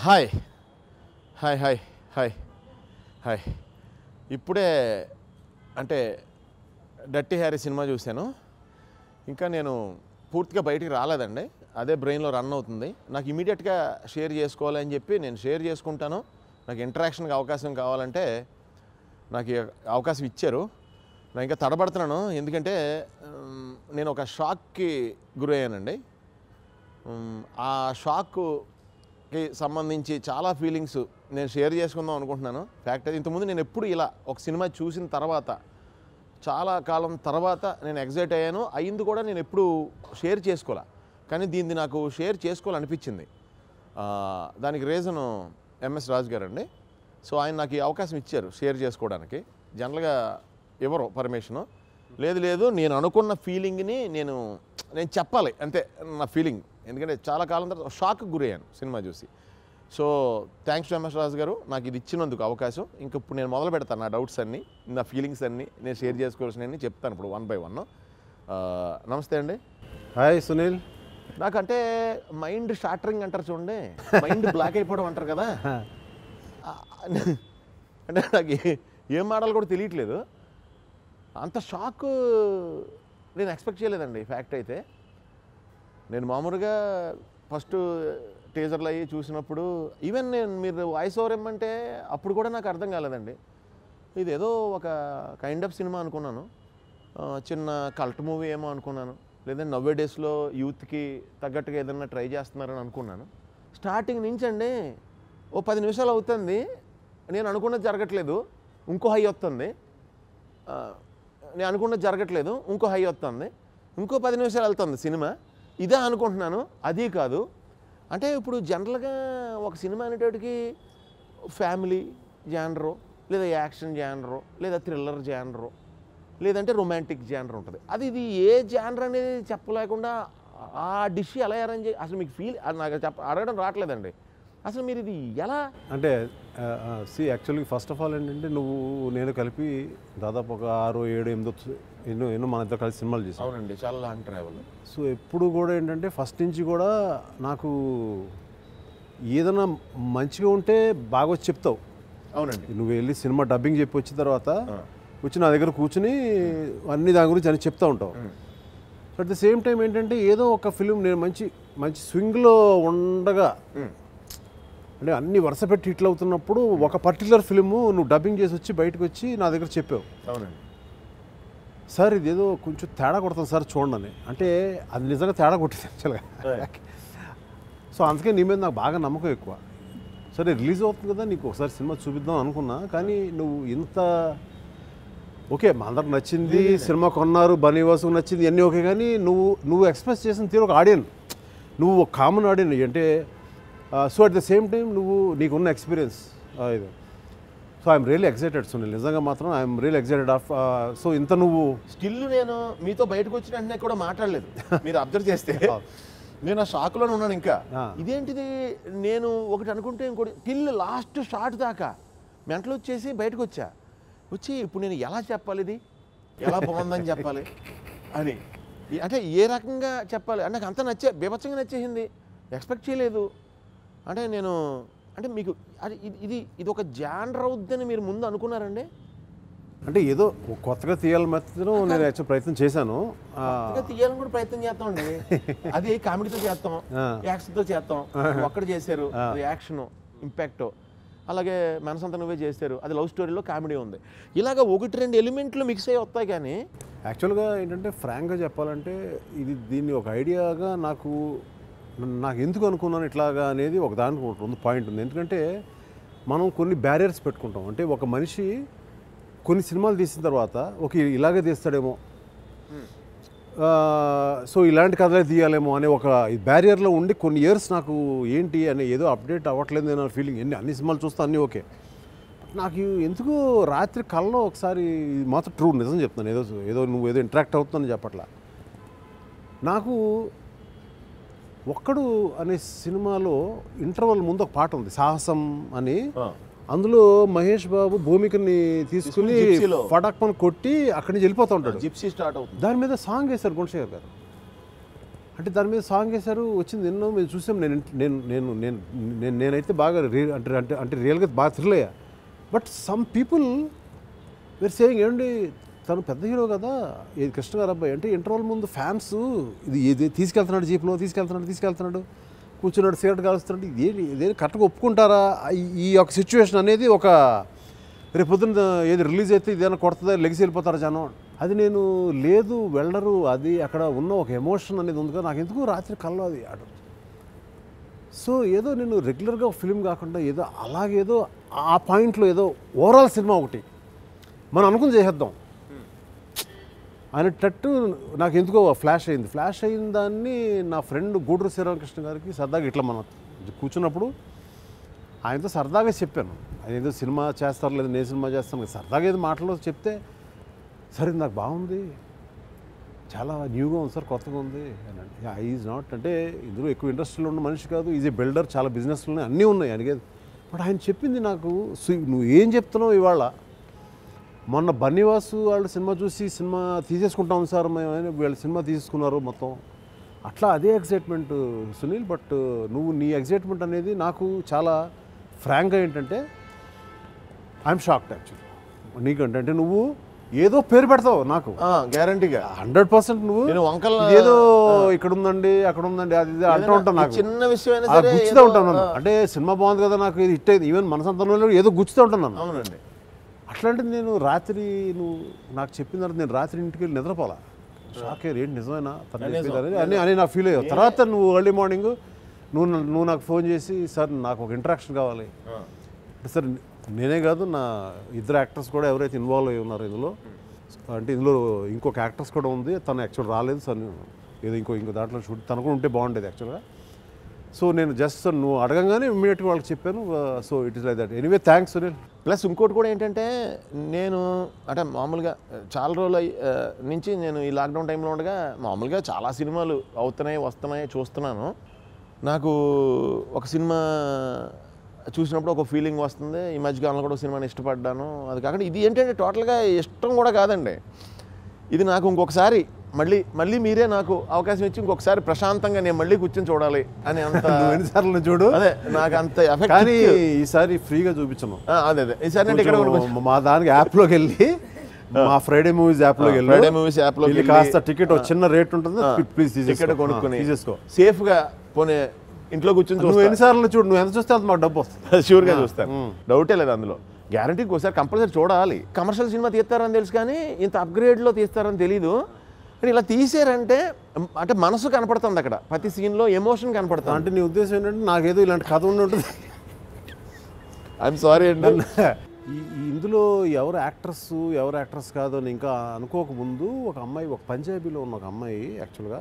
Hi hi hi hi hi ఇప్పుడే అంటే డట్టి Harry cinema చూశాను ఇంకా నేను పూర్తిగా బయటికి రాలేదండి అదే బ్రెయిన్లో రన్ అవుతుంది నాకు ఇమీడియట్గా షేర్ చేసుకోవాలని చెప్పి నేను షేర్ చేసుకుంటాను నాకు ఇంటరాక్షన్కి అవకాశం కావాలంటే నాకు ఈ అవకాశం ఇచ్చారు నేను ఇంకా తడబడుతున్నాను ఎందుకంటే ఉమ్, నేను ఒక షాక్కి గురయ్యానండి ఉమ్, ఆ షాక్కి సంబంధించి చాలా ఫీలింగ్స్ నేను షేర్ చేసుకుందాం అనుకుంటున్నాను ఫ్యాక్ట్ అది ఇంతకుముందు నేను ఎప్పుడు ఇలా ఒక సినిమా చూసిన తర్వాత చాలా కాలం తర్వాత నేను ఎగ్జైట్ అయ్యాను అయింది కూడా నేను ఎప్పుడు షేర్ చేసుకోలే కానీ దీన్ని నాకు షేర్ చేసుకోవాలనిపించింది ఆ, దానికి రీజను ఎంఎస్ రాజు గారు అండి సో ఆయన నాకు ఈ అవకాశం ఇచ్చారు షేర్ చేసుకోవడానికి జనరల్గా ఇవ్వరు పర్మిషను లేదు లేదు నేను అనుకున్న ఫీలింగ్ని నేను నేను చెప్పాలి అంతే నా ఫీలింగ్ ఎందుకంటే చాలా కాలం తర్వాత షాక్కి గురయ్యాను సినిమా చూసి so thanks to MS Raju garu నాకు ఇది ఇచ్చినందుకు అవకాశం ఇంక ఇప్పుడు నేను మొదలు పెడతాను నా డౌట్స్ అన్నీ నా ఫీలింగ్స్ అన్నీ నేను షేర్ చేసుకోవాల్సినవన్నీ చెప్తాను ఇప్పుడు వన్ బై వన్ నమస్తే అండి హాయ్ సునీల్ నాకంటే మైండ్ షాటరింగ్ అంటారు చూడండి మైండ్ బ్లాక్ అయిపోవడం అంటారు కదా ఆ, అంటే నాకు ఏ- ఏం మాడాలో కూడా తెలియట్లేదు అంత షాక్ నేను ఎక్స్పెక్ట్ చేయలేదండి ఫ్యాక్ట్ అయితే నేను మామూలుగా ఫస్ట్ టీజర్లు అయ్యి చూసినప్పుడు ఈవెన్ నేను మీరు వాయిస్ ఓవర్ ఇమ్మంటే అప్పుడు కూడా నాకు అర్థం కాలేదండి ఇది ఏదో ఒక కైండ్ ఆఫ్ సినిమా అనుకున్నాను ఆ, చిన్న కల్ట్ మూవీ ఏమో అనుకున్నాను లేదా నవ్వే డేస్లో యూత్కి తగ్గట్టుగా ఏదన్నా ట్రై చేస్తున్నారని అనుకున్నాను స్టార్టింగ్ నుంచి అండి ఓ పది నిమిషాలు అవుతుంది నేను అనుకున్నది జరగట్లేదు ఇంకో హై వస్తుంది ఆ, నేను అనుకున్నది జరగట్లేదు ఇంకో హై వస్తుంది ఇంకో పది నిమిషాలు వెళ్తుంది సినిమా ఇదే అనుకుంటున్నాను అది కాదు అంటే ఇప్పుడు జనరల్గా ఒక సినిమా అనేటోటికి ఫ్యామిలీ జానరు లేదా యాక్షన్ జానరు లేదా థ్రిల్లర్ జానరు లేదంటే రొమాంటిక్ జానర్ ఉంటుంది అది ఇది ఏ జానర్ అనేది చెప్పలేకుండా ఆ డిష్ ఎలా అరేంజ్ చే అసలు మీకు ఫీల్ నాకు చెప్ప అడగడం రావట్లేదండి అసలు మీరు ఇది ఎలా అంటే see actually first of all ఏంటంటే నువ్వు నేను కలిపి దాదాపు ఒక ఆరు ఏడు ఎనిమిది ఎన్నో ఎన్నో మన ఇద్దరు కలిసి సినిమాలు చేసాం అవునండి చాలా లాంగ్ ట్రావెల్ సో ఎప్పుడు కూడా ఏంటంటే ఫస్ట్ నుంచి కూడా నాకు ఏదైనా మంచిగా ఉంటే బాగా వచ్చి చెప్తావు అవునండి నువ్వు వెళ్ళి సినిమా డబ్బింగ్ చెప్పి వచ్చిన తర్వాత వచ్చి నా దగ్గర కూర్చుని అన్ని దాని గురించి అని చెప్తా ఉంటావు అట్ ద సేమ్ టైం ఏంటంటే ఏదో ఒక ఫిలిం నేను మంచి మంచి స్వింగ్లో ఉండగా అంటే అన్ని వరుస పెట్టి హిట్లు అవుతున్నప్పుడు ఒక పర్టికులర్ ఫిలిము నువ్వు డబ్బింగ్ చేసి వచ్చి బయటకు వచ్చి నా దగ్గర చెప్పావు అవునండి సార్ ఇదేదో కొంచెం తేడా కొడుతుంది సార్ చూడండి అని అంటే అది నిజంగా తేడా కొట్టింది యాక్చువల్గా సో అందుకే నీ మీద నాకు బాగా నమ్మకం ఎక్కువ సరే రిలీజ్ అవుతుంది కదా నీకు ఒకసారి సినిమా చూపిద్దాం అనుకున్నా కానీ నువ్వు ఇంత ఓకే మా అందరికి నచ్చింది సినిమా కొన్నారు బనీవాసు నచ్చింది అన్నీ ఓకే కానీ నువ్వు నువ్వు ఎక్స్ప్రెస్ చేసిన తీరు ఒక ఆడియన్ నువ్వు ఒక కామన్ ఆడియన్ అంటే so at the same time నువ్వు నీకున్న ఎక్స్పీరియన్స్ ఇది so I'm really excited Sunil నిజంగా మాత్రం I'm real excited of so ఇంత నువ్వు స్టిల్ నేను మీతో బయటకు వచ్చిన వెంటనే కూడా మాట్లాడలేదు మీరు అబ్జర్వ్ చేస్తే నేను ఆ షాక్లోనే ఉన్నాను ఇంకా ఆ. ఇదేంటిది నేను ఒకటి అనుకుంటే ఇంకోటి టిల్ లాస్ట్ షాట్ దాకా మెంటలు వచ్చేసి బయటకు వచ్చా వచ్చి ఇప్పుడు నేను ఎలా చెప్పాలి ఇది ఎలా బాగుందని చెప్పాలి అని ఈ- అంటే ఏ రకంగా చెప్పాలి అంటే నాకు అంత నచ్చే బీభత్సంగా నచ్చేసింది ఎక్స్పెక్ట్ చేయలేదు అంటే నేను అంటే మీకు అది ఇది- ఇది ఇది ఒక జానర్ అవుద్దని మీరు ముందు అనుకున్నారండి అంటే ఏదో కొత్తగా తీయాలి మాత్రం నేను యాక్చువల్ ప్రయత్నం చేశాను ఆ, కొత్తగా తీయాలని కూడా ప్రయత్నం చేస్తామండి అది కామెడీతో చేస్తాం ఆ. యాక్షన్తో చేస్తాం ఒక్కడ చేశారు అది యాక్షన్ ఇంపాక్ట్ అలాగే మనసంతా నువ్వే చేశారు అది లవ్ స్టోరీలో కామెడీ ఉంది ఇలాగ ఒకటి రెండు ఎలిమెంట్లు మిక్స్ అయ్యి వస్తాయి కానీ యాక్చువల్గా ఏంటంటే ఫ్రాంక్గా చెప్పాలంటే ఇది దీన్ని ఒక ఐడియాగా నాకు నాకు ఎందుకు అనుకున్నాను ఇట్లాగా అనేది ఒక దానికి ఒకటి ఉంది పాయింట్ ఉంది ఎందుకంటే మనం కొన్ని బ్యారియర్స్ పెట్టుకుంటాం అంటే ఒక మనిషి కొన్ని సినిమాలు తీసిన తర్వాత ఒక ఇలాగే తీస్తాడేమో ఆ, సో ఇలాంటి కథలే తీయాలేమో అనే ఒక బ్యారియర్లో ఉండి కొన్ని ఇయర్స్ నాకు ఏంటి అని ఏదో అప్డేట్ అవ్వట్లేదు అనే ఫీలింగ్ ఎన్ని అన్ని సినిమాలు చూస్తా అన్నీ ఓకే నాకు ఎందుకు రాత్రి కల్లో ఒకసారి ఇది మాత్రం ట్రూ నిజం చెప్తాను ఏదో ఏదో నువ్వు ఏదో ఇంటరాక్ట్ అవుతుందని చెప్పట్లా నాకు ఒక్కడు అనే సినిమాలో ఇంటర్వల్ ముందు ఒక పాట ఉంది సాహసం అని అందులో మహేష్ బాబు భూమికని తీసుకుని జిప్సీలో. ఫటాక్మని కొట్టి అక్కడి నుంచి వెళ్ళిపోతూ ఉంటాడు జిప్సీ స్టార్ట్ అవుతుంది దాని మీద సాంగ్ వేశారు గుణశేఖర్ గారు అంటే దాని మీద సాంగ్ వేశారు వచ్చింది ఎన్నో మేము చూసాం నేను నేను నేను నేను నేను నేనైతే బాగా రీ అంటే అంటే అంటే రియల్గా బాగా థ్రిల్ అయ్యా but some people were saying ఏమండి తను పెద్ద హీరో కదా ఏది కృష్ణ గారు అబ్బాయి అంటే ఇంటర్వల్ ముందు ఫ్యాన్స్ ఇది ఇది తీసుకెళ్తున్నాడు జీప్లో తీసుకెళ్తున్నాడు తీసుకెళ్తున్నాడు కూర్చున్నాడు సిగరెట్ కాలుస్తున్నాడు ఇదేంటి ఇదేంటి కరెక్ట్గా ఒప్పుకుంటారా ఈ- ఈ యొక్క సిచ్యువేషన్ అనేది ఒక రేపు పొద్దున్న ఏది రిలీజ్ అయితే ఇదేమైనా కొడుతుందా లెగిసి వెళ్ళిపోతారు జనం అది నేను లేదు వెళ్ళరు అది అక్కడ ఉన్న ఒక ఎమోషన్ అనేది ఉంది కదా నాకు ఎందుకు రాత్రి కల్లో అది ఆడ సో ఏదో నేను రెగ్యులర్గా ఫిల్మ్ కాకుండా ఏదో అలాగేదో ఆ పాయింట్లో ఏదో ఓవరాల్ సినిమా ఒకటి మనం అనుకుని చేసేద్దాం అనేటట్టు నాకు ఎందుకో ఫ్లాష్ అయింది ఫ్లాష్ అయిన దాన్ని నా ఫ్రెండ్ గూడూరు శ్రీరామకృష్ణ గారికి సరదాగా ఇట్లా మనం కూర్చున్నప్పుడు ఆయనతో సరదాగా చెప్పాను ఆయన ఏదో సినిమా చేస్తారు లేదా నేను సినిమా చేస్తాను సరదాగా ఏదో మాటలో చెప్తే సరే ఇది నాకు బాగుంది చాలా న్యూగా ఉంది సార్ కొత్తగా ఉంది అని ఈజ్ నాట్ అంటే ఇందులో ఎక్కువ ఇండస్ట్రీలో ఉన్న మనిషి కాదు ఈజ్ ఏ బిల్డర్ చాలా బిజినెస్లు ఉన్నాయి అన్నీ ఉన్నాయి అడిగేది బట్ ఆయన చెప్పింది నాకు "సు- నువ్వు ఏం చెప్తున్నావు ఇవాళ మొన్న బన్నీవాసు వాళ్ళు సినిమా చూసి సినిమా తీసేసుకుంటాం సార్ మేము అని వీళ్ళు సినిమా తీసుకున్నారు మొత్తం అట్లా అదే ఎగ్జైట్మెంట్ సునీల్ బట్ నువ్వు నీ ఎగ్జైట్మెంట్ అనేది నాకు చాలా ఫ్రాంక్గా ఏంటంటే ఐఎమ్ షాక్డ్ యాక్చువల్లీ నీకంటే అంటే నువ్వు ఏదో పేరు పెడతావు నాకు గ్యారంటీగా హండ్రెడ్ పర్సెంట్ నువ్వు నేను వంకల ఏదో ఇక్కడ ఉందండి అక్కడ ఉందండి అది ఇది అంటూ ఉంటాను నాకు చిన్న విషయం అయినా ఆ సరే గుచ్చుతూ ఏదో- ఉంటాను నన్ను. అంటే సినిమా బాగుంది కదా నాకు ఇది హిట్ అయింది ఈవెన్ మనసంతంలో ఏదో గుచ్చుతూ ఉంటాను నన్ను అవునండి అట్లాంటిది నేను రాత్రి నువ్వు నాకు చెప్పిన తర్వాత నేను రాత్రి ఇంటికి వెళ్ళి నిద్రపోలా షాక్ అయ్యారు ఏంటి నిజమేనా తను చెప్పింది అనేది అని అని నాకు ఫీల్ అయ్యావు తర్వాత నువ్వు ఎర్లీ మార్నింగ్ నువ్వు నా- నువ్వు నాకు ఫోన్ చేసి సార్ నాకు ఒక ఇంట్రాక్షన్ కావాలి అంటే సార్ నేనే కాదు నా ఇద్దరు యాక్టర్స్ కూడా ఎవరైతే ఇన్వాల్వ్ అయి ఉన్నారో ఇందులో అంటే ఇందులో ఇంకొక యాక్టర్స్ కూడా ఉంది తను యాక్చువల్ రాలేదు సార్ నేను ఏదో ఇంకో ఇంకో దాంట్లో షూట్ తను కూడా ఉంటే బాగుండేది యాక్చువల్గా సో నేను జస్ట్ నువ్వు అడగంగానే ఇమ్మీడియట్గా వాళ్ళకి చెప్పాను so it is like that anyway thanks Sunil plus ఇంకోటి కూడా ఏంటంటే నేను అంటే మామూలుగా చాలా రోజులు అయ్యి- ఆ, నుంచి నేను ఈ లాక్డౌన్ టైంలో ఉండగా మామూలుగా చాలా సినిమాలు అవుతున్నాయి వస్తున్నాయి చూస్తున్నాను నాకు ఒక సినిమా చూసినప్పుడు ఒక ఫీలింగ్ వస్తుంది ఈ మధ్యకాలంలో కూడా ఒక సినిమాని ఇష్టపడ్డాను అది కాకుండా ఇది ఏంటంటే టోటల్గా ఇష్టం కూడా కాదండి ఇది నాకు ఇంకొకసారి మళ్ళీ మళ్ళీ మీరే నాకు అవకాశం ఇచ్చి ఇంకొకసారి ప్రశాంతంగా నేను మళ్ళీ కూర్చొని చూడాలి అని అంత నువ్వు ఎన్నిసార్లు చూడు అదే నాకు అంత ఎఫెక్ట్ కానీ ఈసారి ఫ్రీగా చూపించను అదే అదే ఈసారి అంటే ఇక్కడ కూడా కొంచెం మా దానికి యాప్లోకి వెళ్ళి మా ఫ్రైడే మూవీస్ యాప్లోకి వెళ్ళి Friday Movies app లోకి వెళ్ళి వెళ్ళి, కాస్త టికెట్ ఒక చిన్న రేట్ ఉంటుంది ప్లీజ్ టికెట్ తీసేసుకో కొనుక్కొని ఆ, తీసేసుకో సేఫ్ గా పోనీ ఇంట్లో కూర్చొని నువ్వు చూస్తా ఎన్నిసార్లు చూడు నువ్వు ఎంత చూస్తే అంత మాకు డబ్బు వస్తుంది షూర్ గా చూస్తాను డౌటే లేదు అందులో గ్యారంటీ ఒకసారి కంపల్సరీ చూడాలి కమర్షియల్ సినిమా తీస్తారని తెలుసు కానీ ఇంత అప్గ్రేడ్ లో తీస్తారని తెలీదు కానీ ఇలా తీసారంటే అంటే మనసు కనపడుతుంది అక్కడ ప్రతి సీన్ లో ఎమోషన్ కనపడుతుంది అంటే నీ ఉద్దేశం ఏంటంటే నాకేదో ఇలాంటి కథ ఉండి ఉంటుంది ఐఎమ్ సారీ అండి ఈ ఈ ఇందులో ఎవరు యాక్ట్రస్ ఎవరు యాక్ట్రస్ కాదు అని ఇంకా అనుకోక ముందు ఒక అమ్మాయి ఒక పంజాబీలో ఉన్న ఒక అమ్మాయి యాక్చువల్గా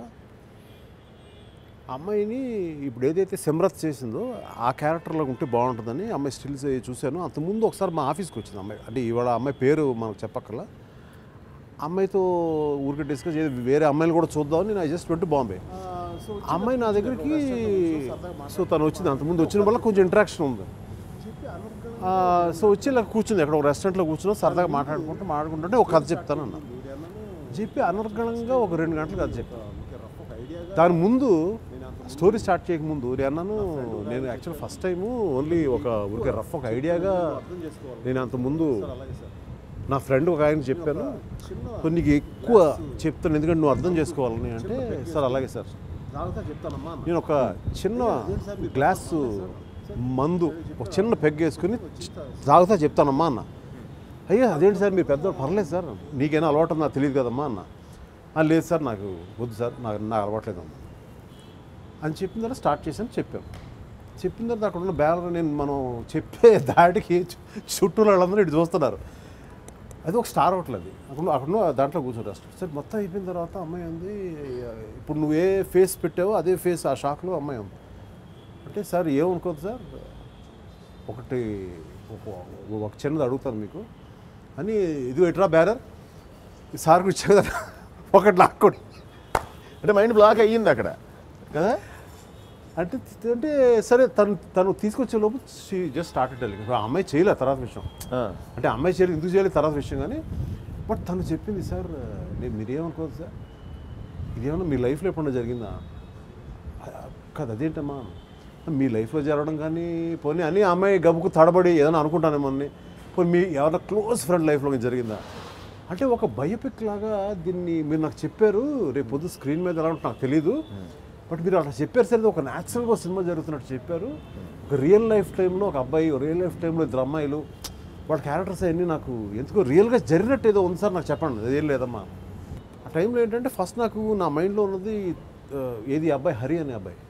ఆ అమ్మాయిని ఇప్పుడు ఏదైతే సిమ్రత్ చేసిందో ఆ క్యారెక్టర్లో ఉంటే బాగుంటుందని అమ్మాయి స్టిల్స్ అవి చూశాను అంతకుముందు ఒకసారి మా ఆఫీస్కి వచ్చింది అమ్మాయి అంటే ఇవాళ అమ్మాయి పేరు మనకు చెప్పక్కర్లా అమ్మాయితో ఊరికి డిస్కస్ చేసి వేరే అమ్మాయిలు కూడా చూద్దామని నేను జస్ట్ వెంట బాంబే ఆ అమ్మాయి నా దగ్గరికి సో తను వచ్చింది అంతకుముందు వచ్చిన వల్ల కొంచెం ఇంట్రాక్షన్ ఉంది ఆ, సో వచ్చి ఇలా కూర్చుంది ఎక్కడ ఒక రెస్టారెంట్లో కూర్చున్నాం సరదాగా మాట్లాడుకుంటూ మాట్లాడుకుంటుంటే ఒక కథ చెప్తాను అన్న చెప్పి అనర్గళంగా ఒక రెండు గంటలు కథ చెప్పాను దాని ముందు స్టోరీ స్టార్ట్ చేయక ముందు నేను అన్నాను నేను యాక్చువల్ ఫస్ట్ టైము ఓన్లీ ఒక ఊరికే రఫ్ ఒక ఐడియాగా నేను అంత ముందు నా ఫ్రెండ్ ఒక ఆయన చెప్పాను కొన్ని ఎక్కువ చెప్తాను ఎందుకంటే నువ్వు అర్థం చేసుకోవాలని అంటే సార్ అలాగే సార్ నేను ఒక చిన్న గ్లాసు మందు ఒక చిన్న పెగ్ వేసుకుని తాగుతా చెప్తానమ్మా అన్న అయ్యా అదేంటి సార్ మీరు పెద్ద పర్లేదు సార్ నీకైనా అలవాటు నాకు తెలియదు కదమ్మా అన్న "ఆ, లేదు సార్ నాకు వద్దు సార్ నాకు నాకు అలవాట్లేదమ్మా అని చెప్పిన తర్వాత స్టార్ట్ చేశాను చెప్పాను చెప్పిన తర్వాత అక్కడ ఉన్న బ్యానర్ నేను మనం చెప్పే దాటికి చు- చుట్టూ వాళ్ళందరూ ఇటు చూస్తున్నారు అది ఒక స్టార్ హోటల్ అది అక్కడ అక్కడ దాంట్లో కూర్చోరు సరే మొత్తం అయిపోయిన తర్వాత అమ్మాయి ఉంది ఇప్పుడు నువ్వు ఏ ఫేస్ పెట్టావో అదే ఫేస్ ఆ షాక్లో అమ్మాయి ఉంది అంటే సార్ ఏమనుకోదు సార్ ఒకటి ఒక- ఒక చిన్నది అడుగుతాను మీకు అని ఇది ఎట్రా బ్యారర్ సార్ ఇచ్చా కదా ఒకటి లాక్కోండి అంటే మైండ్ బ్లాక్ అయ్యింది అక్కడ కదా అంటే అంటే సరే తను తను తీసుకొచ్చే లోపు జస్ట్ స్టార్ట్ టెలింగ్ ఆ అమ్మాయి చేయలే తర్వాత విషయం ఆ. అంటే అమ్మాయి చేయలేదు ఎందుకు చేయలేదు తర్వాత విషయం కానీ బట్ తను చెప్పింది సార్ నేను మీరేమనుకోదు సార్ ఇదేమన్నా మీ లైఫ్లో ఎప్పుడన్నా జరిగిందా కాదు అదేంటమ్మా మీ లైఫ్లో జరగడం కానీ పోనీ అని ఆ అమ్మాయి గబుకు తడబడి ఏదైనా అనుకుంటానేమో అని పోనీ మీ ఎవరైనా క్లోజ్ ఫ్రెండ్ లైఫ్లో జరిగిందా అంటే ఒక బయోపిక్ లాగా దీన్ని మీరు నాకు చెప్పారు రేపు పొద్దు స్క్రీన్ మీద ఎలా ఉంటుందో నాకు తెలియదు బట్ మీరు అట్లా చెప్పారు సరే ఒక న్యాచురల్గా సినిమా జరుగుతున్నట్టు చెప్పారు ఒక రియల్ లైఫ్ టైంలో ఒక అబ్బాయి రియల్ లైఫ్ టైంలో ఇద్దరు అమ్మాయిలు వాళ్ళ క్యారెక్టర్స్ అన్నీ నాకు ఎందుకో రియల్గా జరిగినట్టు ఏదో ఉంది సార్ నాకు చెప్పండి అదేం లేదమ్మా ఆ టైంలో ఏంటంటే ఫస్ట్ నాకు నా మైండ్లో ఉన్నది ఆ, ఏది ఈ అబ్బాయి హరి అనే అబ్బాయి